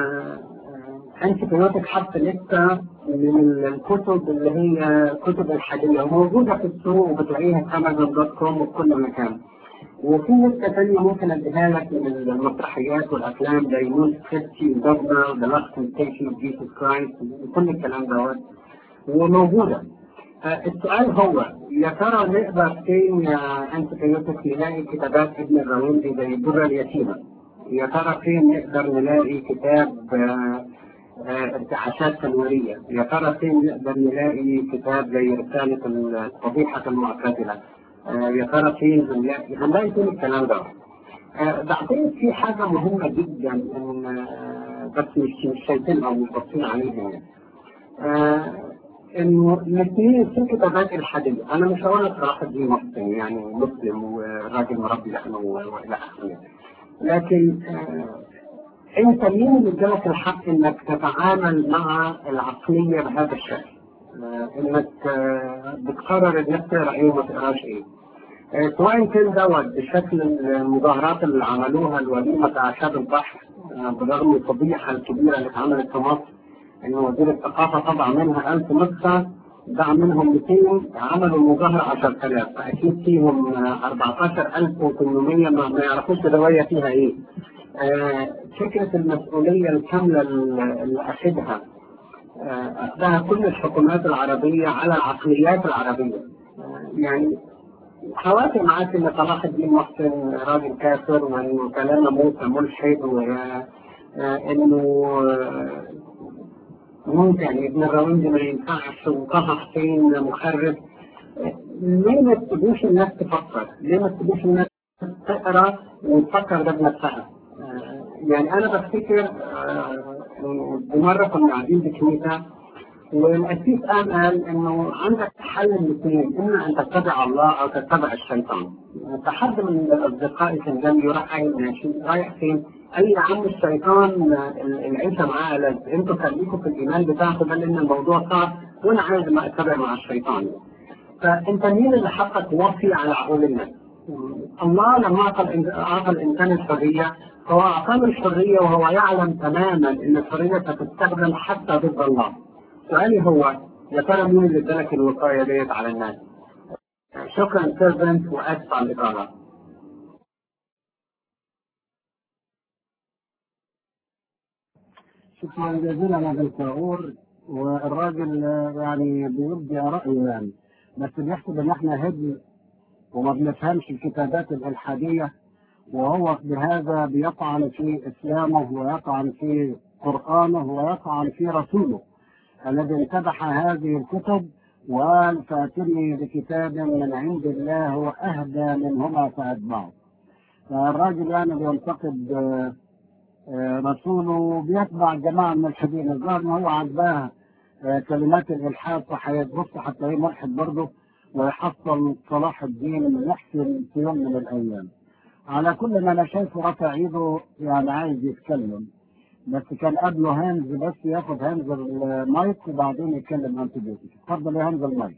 E: انتي بيوتك حط لسه من الكتب اللي هي كتب الحديثة وموجودة في السوق وبتلاقيها في امازون دوت كوم وفي كل مكان. وفي لسه تانية ممكن اديها لك من المسرحيات والافلام زي نوز كريستي ودوجما ذا لاست تمتيشن اوف جيسوس كرايست وكل الكلام دوت وموجودة. آه، السؤال هو يا ترى نقدر فين يا انت كيوتك نلاقي كتابات ابن الراوندي زي الدرة اليتيمة؟ يا ترى فين نقدر نلاقي كتاب آه، آه، ارتعاشات تنويرية؟ يا ترى فين نقدر نلاقي كتاب زي رسالة الفضيحة المعتزلة؟ آه، يا ترى فين هنلاقي هنلاقي فين الكلام ده؟ آه، بعدين في حاجة مهمة جدا إن آه، بس مش مش شايفينها أو مش باصين عليها يعني. آه، إنه الاثنين في كتابات الحديث، أنا مش هقول لك صلاح الدين محسن يعني مسلم وراجل مربي لحمه وإلى آخره. لكن آه، أنت مين اللي ادالك الحق إنك تتعامل مع العقلية بهذا الشكل؟ آه، إنك آه، بتقرر إنك تقرا إيه وما تقراش إيه. آه، سواء كان دوت بشكل المظاهرات اللي عملوها الوليمة أعشاب البحر آه، برغم الفضيحة الكبيرة اللي اتعملت في مصر إن وزير الثقافة طبع منها 1000 نسخة باع منهم 200 عملوا المظاهرة 10000 فأكيد فيهم آه، 14800 ما ما يعرفوش الرواية فيها إيه. آه، فكرة المسؤولية الكاملة اللي أخذها آه، أخذها كل الحكومات العربية على العقليات العربية آه، يعني حوافق معاك ان صلاح الدين محسن راجل كافر وانه كلام موسى ملحد وانه ممكن يعني ابن الراوندي ما ينفعش وطه حسين مخرب آه، ليه ما تسيبوش الناس تفكر؟ ليه ما تسيبوش الناس تقرا وتفكر ده بنفسها؟ آه، يعني انا بفتكر آه، إنه بمره كنا قاعدين في كنيسه والأسيس قال قال إنه عندك حل من الاثنين إما أن تتبع الله أو تتبع الشيطان. فحد من أصدقائي كان جنبي راح قايل ماشي رايح فين؟ قال لي يا عم الشيطان آه، العيشة معاه ألذ، أنتوا خليكم في الإيمان بتاعكم ده لأن الموضوع صعب وأنا عايز ما أتبع مع الشيطان. فأنت مين اللي حطك وصي على عقول الناس؟ الله لما أعطى الإن- أعطى الإنسان الحرية هو أعطاه الحرية وهو يعلم تماما أن الحرية ستستخدم حتى ضد الله. سؤالي هو يا ترى مين اللي ادالك الوقايه ديت على الناس؟ شكرا سيرفنت واسف على الاطاله.
A: شكرا جزيلا يا بالفاور والراجل آه، يعني بيبدي رأيه يعني بس بيحسب ان احنا هدي وما بنفهمش الكتابات الالحاديه وهو بهذا بيطعن في اسلامه ويطعن في قرانه ويطعن في رسوله الذي انتبح هذه الكتب وقال فاتني بكتاب من عند الله هو اهدى منهما فاتبعه فالراجل يعني بينتقد آه، آه، رسوله بيتبع جماعه من الحدين الظاهر ان هو عجباه آه، كلمات الالحاد فهيتبص حتى هي ملحد برضه ويحصل صلاح الدين محسن في يوم من الايام. على كل ما انا شايفه رفع ايده يعني عايز يتكلم بس كان قبله هانز بس ياخد هانز المايك وبعدين يتكلم انت بيتك اتفضل يا هانز المايك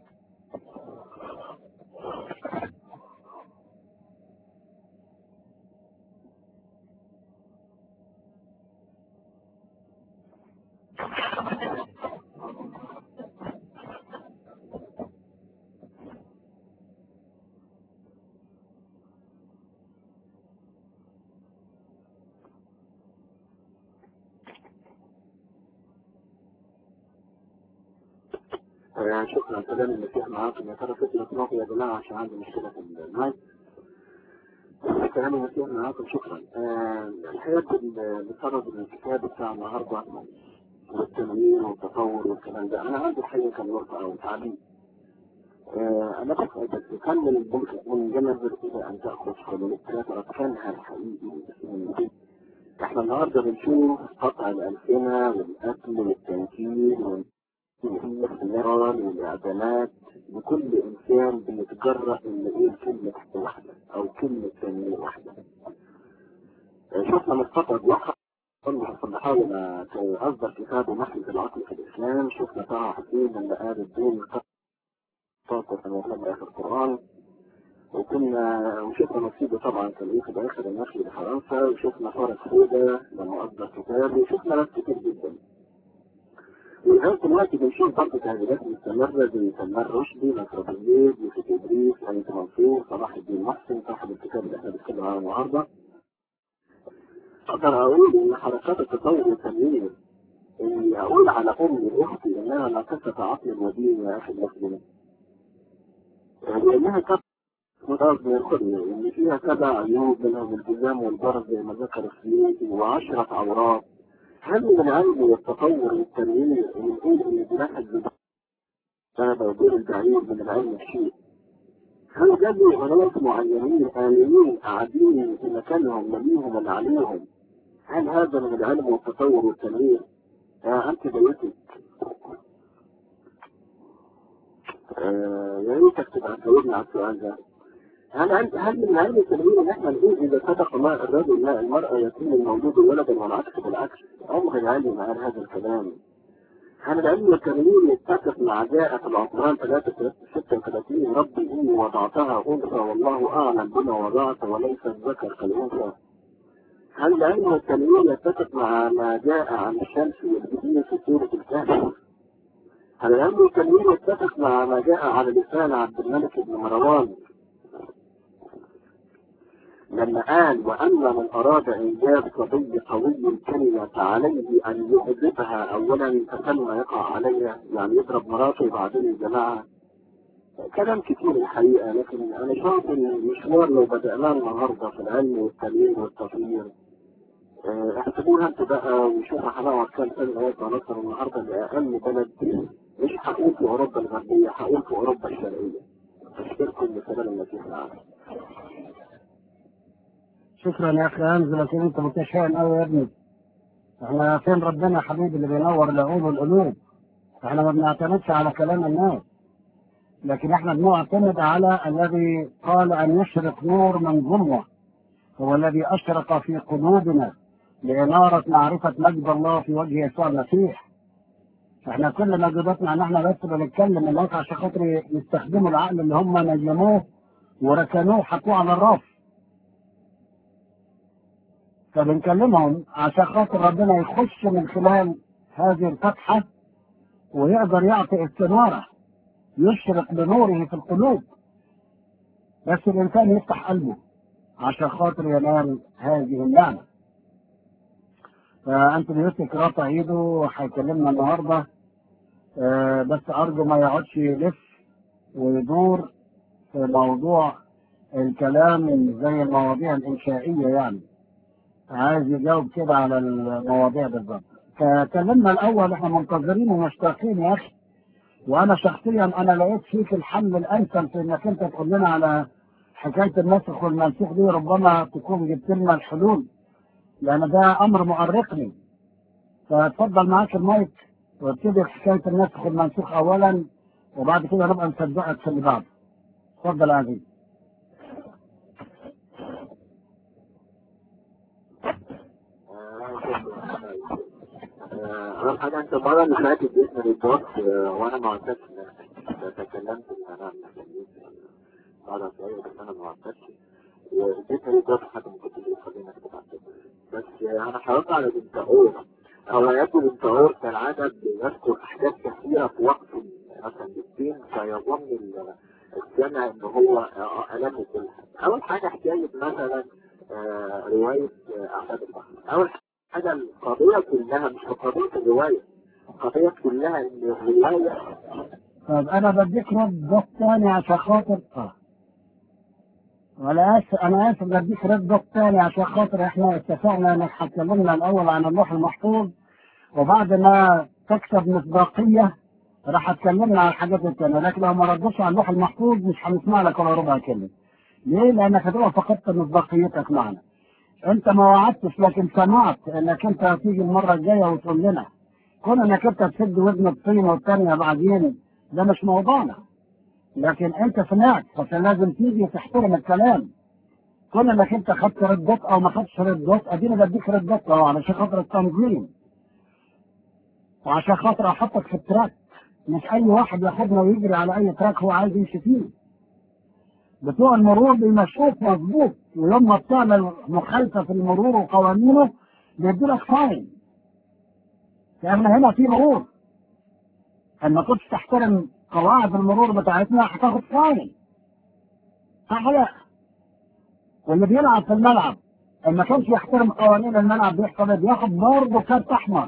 D: آه، شكرا كلام المسيح معاكم يا ترى فتنة نوبي يا جماعة عشان عندي مشكلة في المايك كلام المسيح معاكم شكرا آه، الحقيقة بال- بسبب الكتاب بتاع النهاردة والتنوير والتطور والكلام ده أنا عندي الحقيقة كان نقطة أو تعليق آه، أنا بس بس كمل ممكن من جنب إلى أن تأخذ كلمات أركانها الحقيقي احنا النهارده بنشوف قطع الألسنة والقتل والتنكيل والنيران والإعدامات لكل إنسان بيتجرأ إنه يقول كلمة واحدة أو كلمة تنمية واحدة. شفنا مصطفى بيحق الله سبحانه ما أصدر كتابه نحلة العقل في الإسلام، شفنا طه حسين لما قال الدين طاقة في آخر القرآن، وكنا وشفنا نصيبه طبعا كان ايه في الاخر النشر لفرنسا وشفنا فارس حوده لما اصدر كتاب وشفنا ناس كتير جدا. ولغايه دلوقتي بنشوف برضه تهديدات مستمره زي سلمان رشدي، نصر بالليل، يوسف ادريس، انس منصور، صلاح الدين محسن صاحب الكتاب اللي احنا بنتكلم عنه النهارده. اقدر اقول ان حركات التطور والتنوير اني اقول على امي واختي انها ناقصه عقل ودين يا اخي المسلمين. لانها كانت مضاد ياخذني اللي فيها سبع عيوب منهم الالتزام والبرد زي ما ذكر السيوطي وعشرة عورات هل من العلم والتطور والتنوير ونقول ان الواحد هذا ودور البعيد من العلم الشيء هل جابوا غلط معينين آمنين قاعدين في مكانهم مليهم اللي عليهم هل هذا من العلم والتطور والتنوير؟ يا أنت بيتك آه يا ريتك تبقى تجاوبني على السؤال ده هل انت هل من العلم التنوير ان احنا نقول اذا صدق ما الرجل لا المرأة يكون المولود ولدا والعكس بالعكس عمر العلم قال هذا الكلام هل العلم التنوير يتفق مع جاء العمران 36 ربي اني وضعتها انثى والله اعلم بما وضعت وليس الذكر كالانثى هل العلم التنوير يتفق مع ما جاء عن الشمس والجبين في سورة الكهف هل العلم التنوير يتفق مع ما جاء على لسان عبد الملك بن مروان لما قال وأما من أراد إنجاب صبي قوي الكلمة فعليه أن يعذبها أولا فثم يقع عليها يعني يضرب مراته وبعدين الجماعة كلام كتير الحقيقة لكن أنا شايف إن المشوار لو بدأناه النهاردة في العلم والتنوير والتطوير اه، احسبوها انتوا بقى وشوفوا هنقعد كام سنة لغاية ما نوصل النهاردة لأقل بلد مش هقول في أوروبا الغربية هقول في أوروبا الشرقية أشكركم بسبب المسيح العالم
A: شكرا يا اخي هانز لكن انت متشائم قوي يا ابني احنا فين ربنا يا حبيبي اللي بينور العقول والقلوب احنا ما بنعتمدش على كلام الناس لكن احنا بنعتمد على الذي قال ان يشرق نور من ظلمه هو الذي اشرق في قلوبنا لإنارة معرفة مجد الله في وجه يسوع المسيح احنا كل مجهوداتنا ان احنا بس بنتكلم الناس عشان خاطر يستخدموا العقل اللي هم نجموه وركنوه وحطوه على الرف فبنكلمهم عشان خاطر ربنا يخش من خلال هذه الفتحة ويقدر يعطي استنارة يشرق بنوره في القلوب بس الإنسان يفتح قلبه عشان خاطر ينال هذه النعمة فأنت بيوتك رافع إيده وهيكلمنا النهاردة آه، بس أرجو ما يقعدش يلف ويدور في موضوع الكلام زي المواضيع الإنشائية يعني عايز يجاوب كده على المواضيع بالظبط فكلمنا الاول احنا منتظرين ومشتاقين يا اخي وانا شخصيا انا لقيت فيك الحل الامثل في انك انت تقول لنا على حكايه النسخ والمنسوخ دي ربما تكون جبت لنا الحلول لان ده امر مؤرقني فاتفضل معاك المايك وابتدي حكايه النسخ والمنسوخ اولا وبعد كده نبقى نصدقك في اللي بعده اتفضل يا عزيز
D: آه، أول حاجة أنت المرة اللي فاتت اسم الريبورت آه، وأنا ما عدتش تكلمت إن أنا مستنيك بعد شوية بس أنا ما عدتش واديتني ريبورت حتى ما كنتش بتخليني أكتب على كده. بس آه، أنا حاولت على بنت أور هو يبدو بنت أور كالعادة بيذكر أحداث كثيرة في وقت مثلا دقيقتين فيظن ال- السامع إن هو آه، ألم كل حاجة. أول حاجة حكاية مثلا آه، رواية آه، أحمد البحر أول حاجة القضية كلها مش قضية الرواية القضية كلها إن الرواية
A: طب انا بديك رد ضغط تاني عشان خاطر اه ولا اسف انا اسف بديك رد ضغط تاني عشان خاطر احنا اتفقنا انك هتكلمنا الاول عن اللوح المحفوظ وبعد ما تكسب مصداقيه راح اتكلمنا عن الحاجات التانية لكن لو ما ردتش على اللوح المحفوظ مش هنسمع لك ولا ربع كلمه ليه؟ لانك هتبقى فقدت مصداقيتك معنا انت ما وعدتش لكن سمعت انك انت هتيجي المره الجايه وتقول لنا كون انك انت تسد ودن الطين والتانية بعدين ده مش موضوعنا لكن انت سمعت فكان لازم تيجي تحترم الكلام كون انك انت خدت ردات او ما خدتش ردات اديني بديك ردات اهو علشان خاطر التنظيم وعشان خاطر احطك في التراك مش اي واحد ياخدنا ويجري على اي تراك هو عايز يمشي فيه بتوع المرور بيمشوك مظبوط ويوم ما بتعمل مخالفه في المرور وقوانينه بيديلك فاين لان هنا في مرور ان ما كنتش تحترم قواعد المرور بتاعتنا هتاخد فاين صح لا واللي بيلعب في الملعب ان ما كانش يحترم قوانين الملعب بيحصل إيه؟ بياخد برضه كارت احمر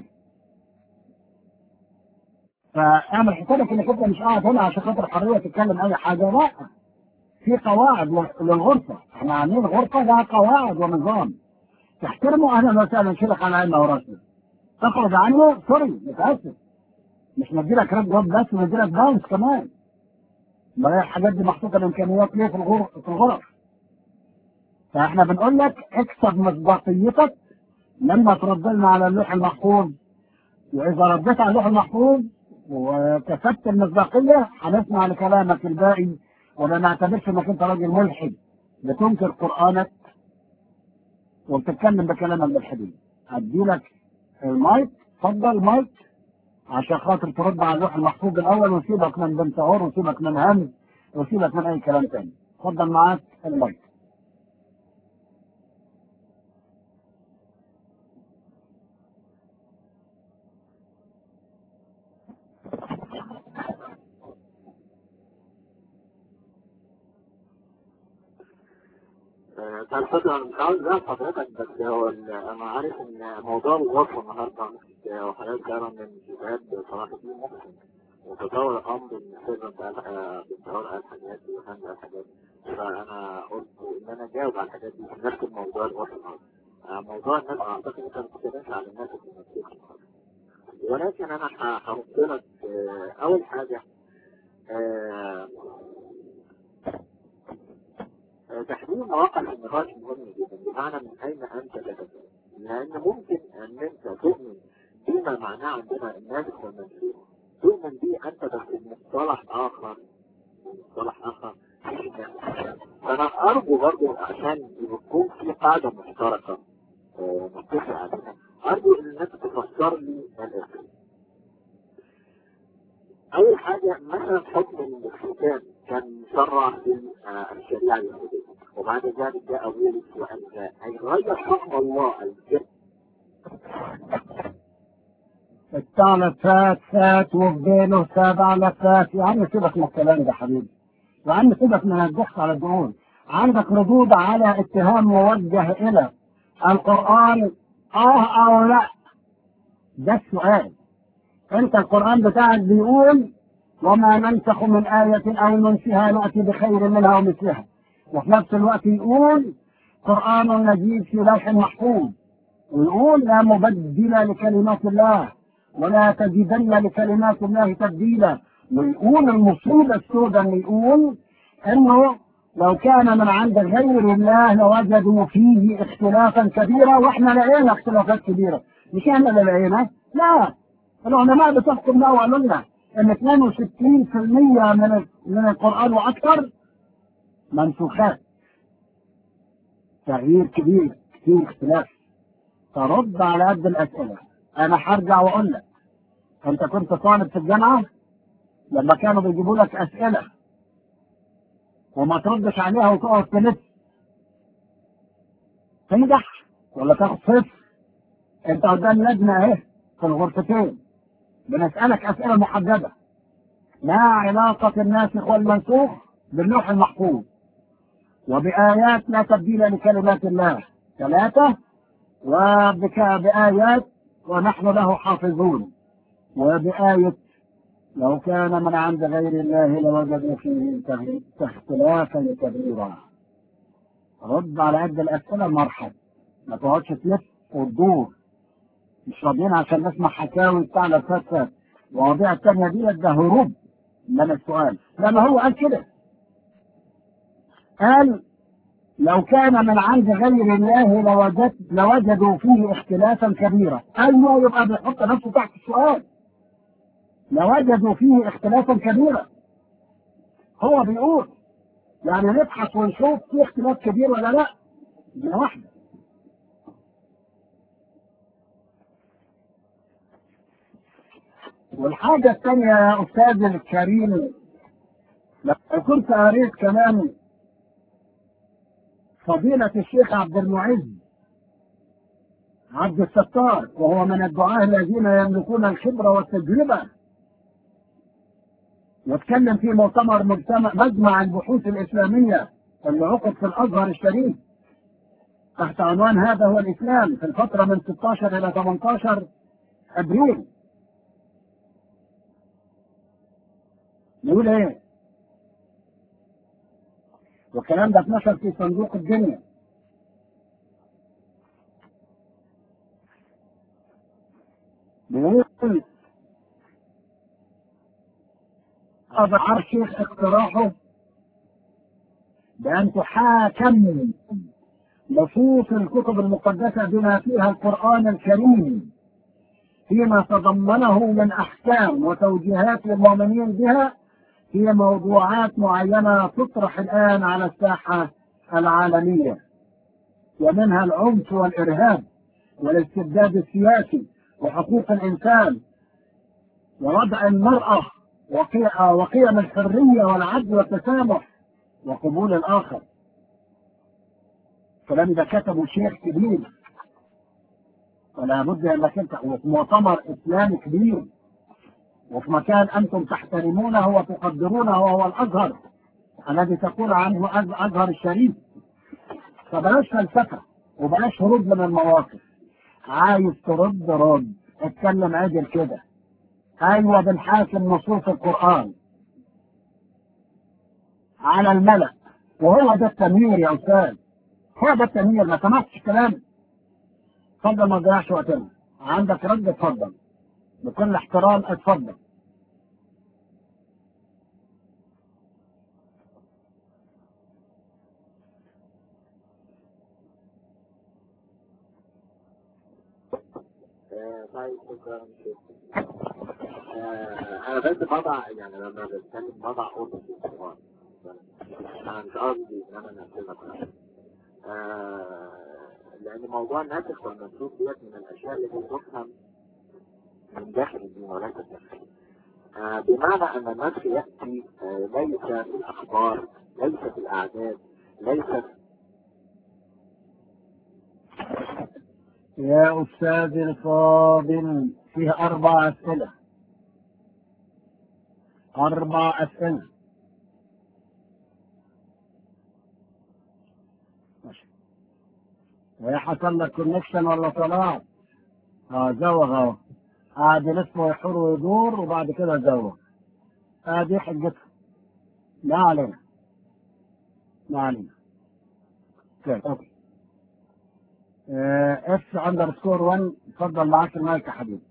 A: فاعمل حسابك انك انت مش قاعد هنا عشان خاطر حريه تتكلم اي حاجه لا في قواعد للغرفه احنا عاملين غرفه لها قواعد ونظام تحترمه اهلا وسهلا نشيلك على عيننا وراسنا تخرج عنه سوري متاسف مش مديلك ريد جود بس مديلك باونس كمان ما هي الحاجات دي محطوطه الامكانيات ليه في الغرف في الغرف فاحنا بنقول لك اكسب مصداقيتك لما ترد لنا على اللوح المحفوظ واذا رديت على اللوح المحفوظ وكسبت المصداقيه هنسمع لكلامك الباقي ولا نعتبرش انك انت راجل ملحد بتنكر قرانك وبتتكلم بكلامك بالحديد هديلك المايك اتفضل المايك عشان خاطر ترد على اللوح المحفوظ الاول وسيبك من بنت عور وسيبك من همز وسيبك من اي كلام تاني اتفضل معاك المايك
D: آه، كان فكرة أنا مش عاوز أزعل حضرتك بس هو ال- أنا عارف إن موضوع الوصف النهاردة آه، وحضرتك قال من الكتاب صلاح الدين محسن وتطور الأمر إن سيرفنت قال آه، بنتهار قال حاجات دي وهند قال حاجات فأنا قلت إن أنا أجاوب على الحاجات دي في نفس الموضوع الوصف النهاردة آه، موضوع الناس أعتقد أنت ما بتتكلمش على الناس اللي بتمسكها النهاردة ولكن أنا ه- هحط لك آه، أول حاجة آه، تحديد مواقع النقاش مهم جدا بمعنى من اين انت تتكلم لان ممكن ان انت تؤمن بما معناه عندنا الناسخ والمنسوخ تؤمن به انت بس بمصطلح اخر بمصطلح اخر فانا ارجو برضو عشان يكون في قاعده مشتركه آه، نتفق عليها ارجو ان الناس تفسر لي الاسم اول حاجه مثلا حكم الختان كان مشرع في آه، الشريعه اليهوديه وبعد ذلك جاء بولس وقال هيغير حكم الله الجد
A: الساعة لفات فات وفضيله سبع لفات يا عم سيبك من الكلام ده حبيبي يا عم سيبك من الضحك على الدهون عندك ردود على اتهام موجه إلى القرآن آه أو لا ده السؤال أنت القرآن بتاعك بيقول وما ننسخ من آية أو ننسها نأتي بخير منها ومثلها وفي نفس الوقت يقول قرآن مجيد في لوح محفوظ ويقول لا مبدل لكلمات الله ولا تجدن لكلمات الله تبديلا ويقول المصيبة السوداء انه يقول انه لو كان من عند غير الله لوجدوا فيه اختلافا كبيرا واحنا لقينا اختلافات كبيرة مش احنا اللي لقينا لا العلماء بتحكم لنا وقالوا لنا ان 62% من من القرآن واكثر منسوخات تغيير كبير كتير اختلاف فرد على قد الاسئله انا هرجع واقول لك انت كنت طالب في الجامعه لما كانوا بيجيبوا لك اسئله وما تردش عليها وتقعد تلف تنجح ولا تاخد صفر انت قدام لجنه اهي في الغرفتين بنسالك اسئله محدده ما علاقه الناسخ والمنسوخ باللوح المحفوظ وبآيات لا تبديل لكلمات الله ثلاثة وبآيات ونحن له حافظون وبآية لو كان من عند غير الله لوجدوا فيه اختلافا كبيرا رد على قد الأسئلة مرحب ما تقعدش تلف وتدور مش راضيين عشان نسمع حكاوي بتاع الفتة المواضيع التانية دي ده هروب من السؤال لما هو قال كده قال لو كان من عند غير الله لوجد لوجدوا فيه اختلافا كبيرا ايوه يبقى بيحط نفسه تحت السؤال لوجدوا فيه اختلافا كبيرا هو بيقول يعني نبحث ونشوف في اختلاف كبير ولا لا دي واحده والحاجه الثانيه يا استاذ الكريم لو كنت قريت كمان فضيلة الشيخ عبد المعز عبد الستار وهو من الدعاة الذين يملكون الخبرة والتجربة واتكلم في مؤتمر مجتمع مجمع البحوث الإسلامية اللي عقد في الأزهر الشريف تحت عنوان هذا هو الإسلام في الفترة من 16 إلى 18 أبريل يقول إيه؟ والكلام ده اتنشر في صندوق الدنيا بيقول أظهر الشيخ اقتراحه بأن تحاكم نصوص الكتب المقدسة بما فيها القرآن الكريم فيما تضمنه من أحكام وتوجيهات للمؤمنين بها في موضوعات معينة تطرح الآن على الساحة العالمية ومنها العنف والإرهاب والاستبداد السياسي وحقوق الإنسان ووضع المرأة وقيم الحرية والعدل والتسامح وقبول الآخر الكلام ده كتبه شيخ كبير ولا بد انك انت وفي مؤتمر اسلامي كبير وفي مكان انتم تحترمونه وتقدرونه وهو الازهر الذي تقول عنه ازهر الشريف فبلاش فلسفه وبلاش هروب من المواقف عايز ترد رد اتكلم عدل كده ايوه بنحاكم نصوص القران على الملأ وهو ده التنوير يا استاذ هو ده التنوير ما سمعتش كلام اتفضل ما تضيعش وقتنا عندك رد اتفضل بكل احترام اتفضل
D: طيب شكرا انا بس بضع يعني لما بتكلم بضع اوضه في القران انا مش قصدي ان انا انفذها لان موضوع الناسخ والمنسوخ ديت من الاشياء التي تفهم من داخل الدين وليس الداخل آه بمعنى ان النسخ ياتي آه ليس في الاخبار ليس في الاعداد ليس
A: يا أستاذ الفاضل فيه أربع أسئلة أربع أسئلة ماشي وهي حصل لك كونكشن ولا طلاق؟ اه زوغ اهو قاعد يلف ويحور ويدور وبعد كده زوغ ادي حجتها ما علينا ما علينا اوكي اس اندرسكور 1 اتفضل معاك المايك يا حبيبي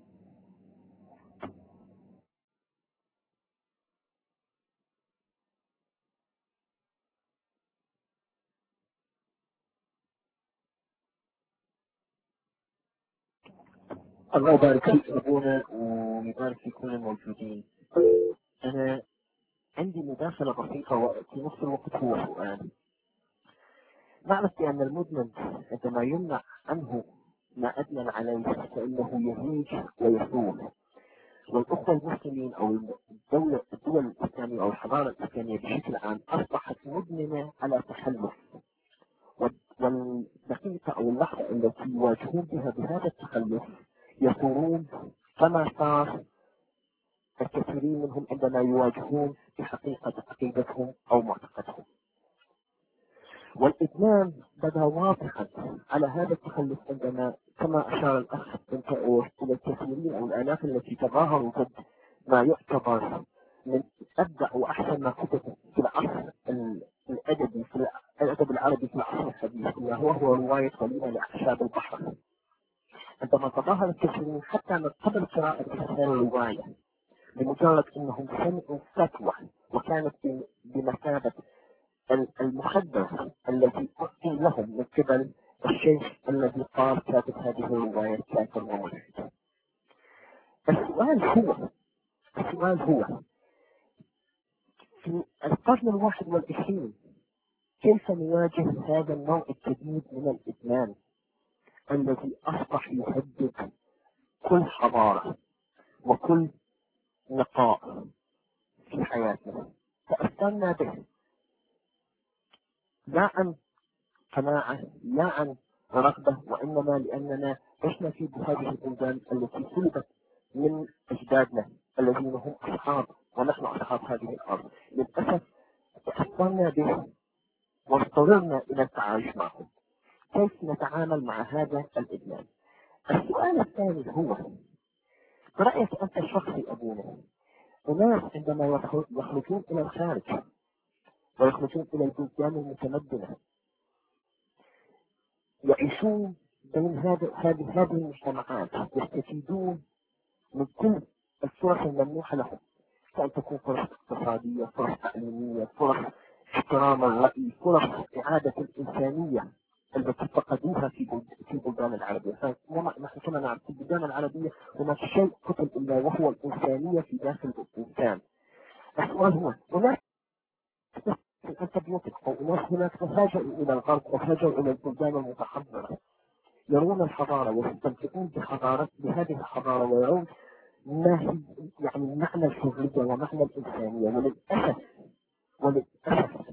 D: الله يبارك فيك أبونا ويبارك في كل الموجودين أنا عندي مداخلة بسيطة وفي نفس الوقت هو سؤال نعرف بأن المدمن عندما يمنع عنه ما أدمن عليه فإنه يهيج ويثور والأخوة المسلمين أو الدولة الدول الإسلامية أو الحضارة الإسلامية بشكل عام أصبحت مدمنة على تخلف والدقيقة أو اللحظة التي يواجهون بها بهذا التخلف يثورون كما صار الكثيرين منهم عندما يواجهون بحقيقة عقيدتهم أو معتقدهم والإدمان بدا واضحا على هذا التخلف عندما كما أشار الأخ إلى الكثيرين أو الآلاف التي تظاهروا ضد ما يعتبر من أبدع وأحسن ما كتب في العصر الأدبي في الأدب العربي في العصر الحديث وهو هو رواية وليمة لأعشاب البحر عندما تظاهر الكثيرون حتى من قبل قراءة هذه الرواية بمجرد أنهم سمعوا فتوى وكانت بمثابة المخدر الذي أعطي لهم من قبل الشيخ الذي قال كاتب هذه الرواية كافر وملحد. السؤال هو السؤال هو في القرن الواحد والعشرين كيف نواجه هذا النوع الجديد من الإدمان الذي أصبح يهدد كل حضارة وكل نقاء في حياتنا تأثرنا به لا عن قناعة لا عن رغبة وإنما لأننا عشنا في هذه البلدان التي سلبت من أجدادنا الذين هم أصحاب ونحن أصحاب هذه الأرض للأسف تأثرنا به واضطررنا إلى التعايش معهم كيف نتعامل مع هذا الإدمان السؤال الثاني هو برأيك أنت الشخصي أبونا أناس عندما يخرجون إلى الخارج ويخرجون إلى البلدان المتمدنة يعيشون بين هذه هذه هذه المجتمعات يستفيدون من كل الفرص الممنوحة لهم كأن تكون فرص اقتصادية فرص تعليمية فرص احترام الرأي فرص إعادة الإنسانية التي فقدوها في في البلدان العربية نحن كما نعرف في البلدان العربية هناك شيء قتل إلا وهو الإنسانية في داخل الإنسان السؤال هو هناك الأنتبيوتيك أو أناس هناك تهاجروا إلى الغرب وتهاجروا إلى البلدان المتحضرة يرون الحضارة ويستمتعون بحضارة بهذه الحضارة ويرون ما هي يعني معنى الحرية ومعنى الإنسانية وللأسف وللأسف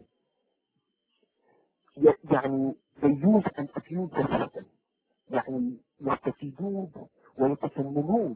D: يعني they use and abuse the system يعني يستفيدون ويتفننون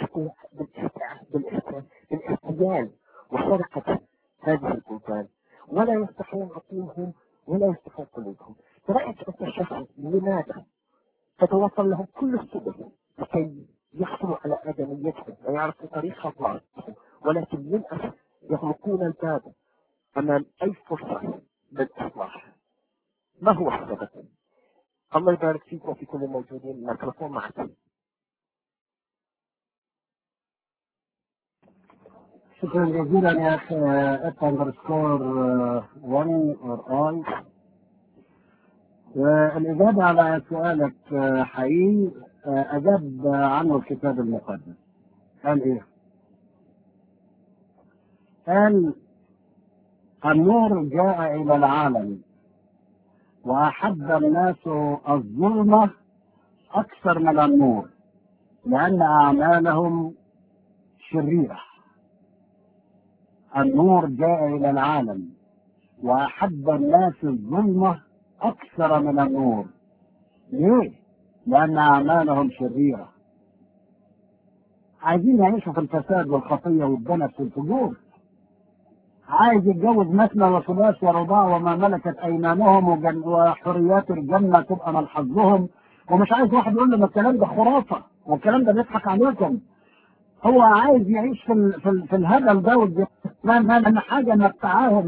D: بالاحتيال وسرقة هذه البلدان ولا يفتحون عقولهم ولا يفتحون قلوبهم برأيك أنت الشخص لماذا تتوصل لهم كل السبل لكي يحصلوا على آدميتهم ويعرفوا طريق خطواتهم ولكن للأسف يغلقون الباب أمام أي فرصة للإصلاح ما هو السبب؟ الله يبارك فيك وفي كل الموجودين الميكروفون معك
A: شكرا جزيلا يا اخ اف اندرسكور 1 اور اي والاجابه على سؤالك آه، حقيقي آه، اجاب عنه الكتاب المقدس قال ايه؟ قال النور جاء الى العالم واحب الناس الظلمه اكثر من النور لان اعمالهم شريره النور جاء إلى العالم وأحب الناس الظلمة أكثر من النور ليه؟ لأن أعمالهم شريرة عايزين يعيشوا في الفساد والخطية والدنس والفجور عايز يتجوز مثنى وثلاث ورباع وما ملكت أيمانهم وجن- وحريات الجنة تبقى من حظهم ومش عايز واحد يقول له الكلام ده خرافة والكلام ده بيضحك عليكم هو عايز يعيش في ال في, ال في الهبل ده والجمال ده لان حاجه متعاه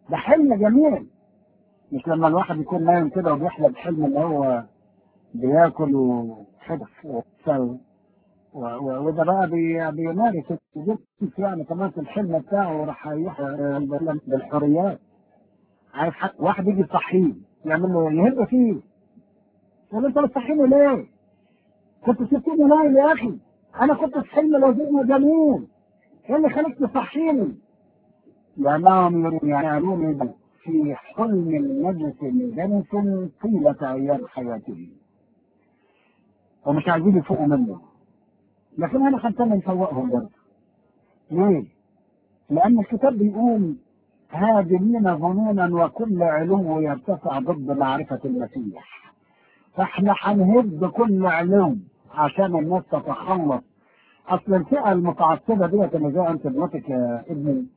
A: ده حلم جميل مش لما الواحد يكون نايم كده وبيحلم حلم ان هو بياكل وحدث وبتاع و- و- وده بقى بي- بيمارس الجنس يعني كمان في الحلم بتاعه راح يحلم بالحريات عايز حد واحد يجي يصحيه يعمل له يهب فيه يقول انت بتصحيني ليه؟ كنت سبتني نايم يا اخي انا كنت في حلم لذيذ وجميل ايه اللي خليك تصحيني؟ لأنهم يعملون في حلم نجس دنس طيلة أيام حياته ومش عايزين يفوقوا منه لكن أنا خلتنا نفوقهم برضه ليه؟ لأن الكتاب بيقول هادمين ظنونا وكل علو يرتفع ضد معرفة المسيح فاحنا هنهد كل علو عشان الناس تتخلص اصل الفئه المتعصبه ديت اللي زي انت دلوقتي يا ابني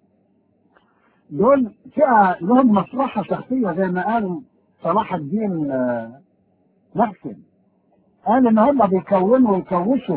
A: دول فئه لهم مصلحه شخصيه زي ما قال صلاح الدين آه، محسن قال ان هم بيكونوا ويكوشوا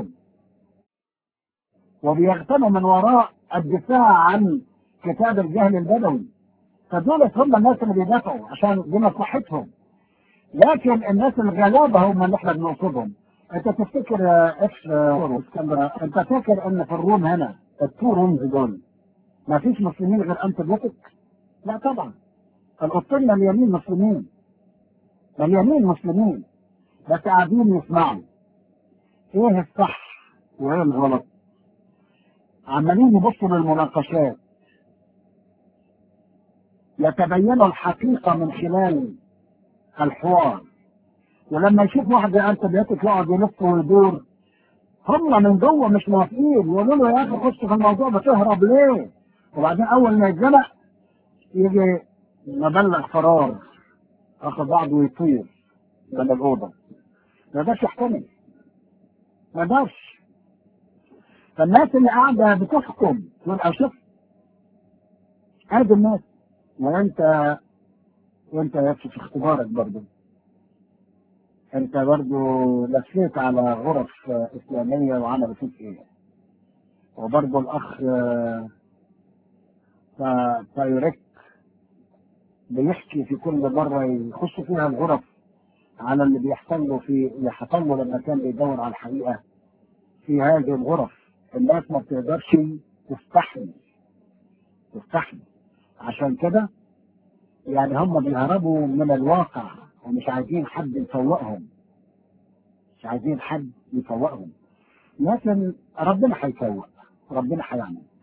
A: وبيغتنوا من وراء الدفاع عن كتاب الجهل البدوي فدول هم الناس اللي بيدافعوا عشان دي مصلحتهم لكن الناس الغلابه هم اللي احنا بنقصدهم انت تفتكر آه، اف آه، اسكندر انت فاكر ان في الروم هنا التو رومز دول ما فيش مسلمين غير انتبيوتك؟ لا طبعا القطين مليانين مسلمين مليانين مسلمين بس قاعدين يسمعوا ايه الصح وايه الغلط عمالين يبصوا للمناقشات يتبينوا الحقيقة من خلال الحوار ولما يشوف واحد زي انتبيوتك يقعد يلف ويدور هم من جوه مش موافقين يقولوا له يا اخي خش في الموضوع بتهرب ليه؟ وبعدين اول ما يتزنق يجي مبلغ فرار اخد بعضه ويطير من الاوضه ما يقدرش يحتمل ما يقدرش فالناس اللي قاعده بتحكم تقول اشوف ادي الناس وانت وانت يا أخي في اختبارك برضه انت برضه لفيت على غرف آه، اسلاميه وعملوا فيك ايه وبرضه الاخ آه، تا- تايريك بيحكي في كل مره يخش فيها الغرف على اللي بيحصل له في اللي حصل له لما كان بيدور على الحقيقه في هذه الغرف الناس ما بتقدرش تستحمل تستحمل عشان كده يعني هم بيهربوا من الواقع ومش عايزين حد يفوقهم مش عايزين حد يفوقهم لكن ربنا هيفوق ربنا هيعمل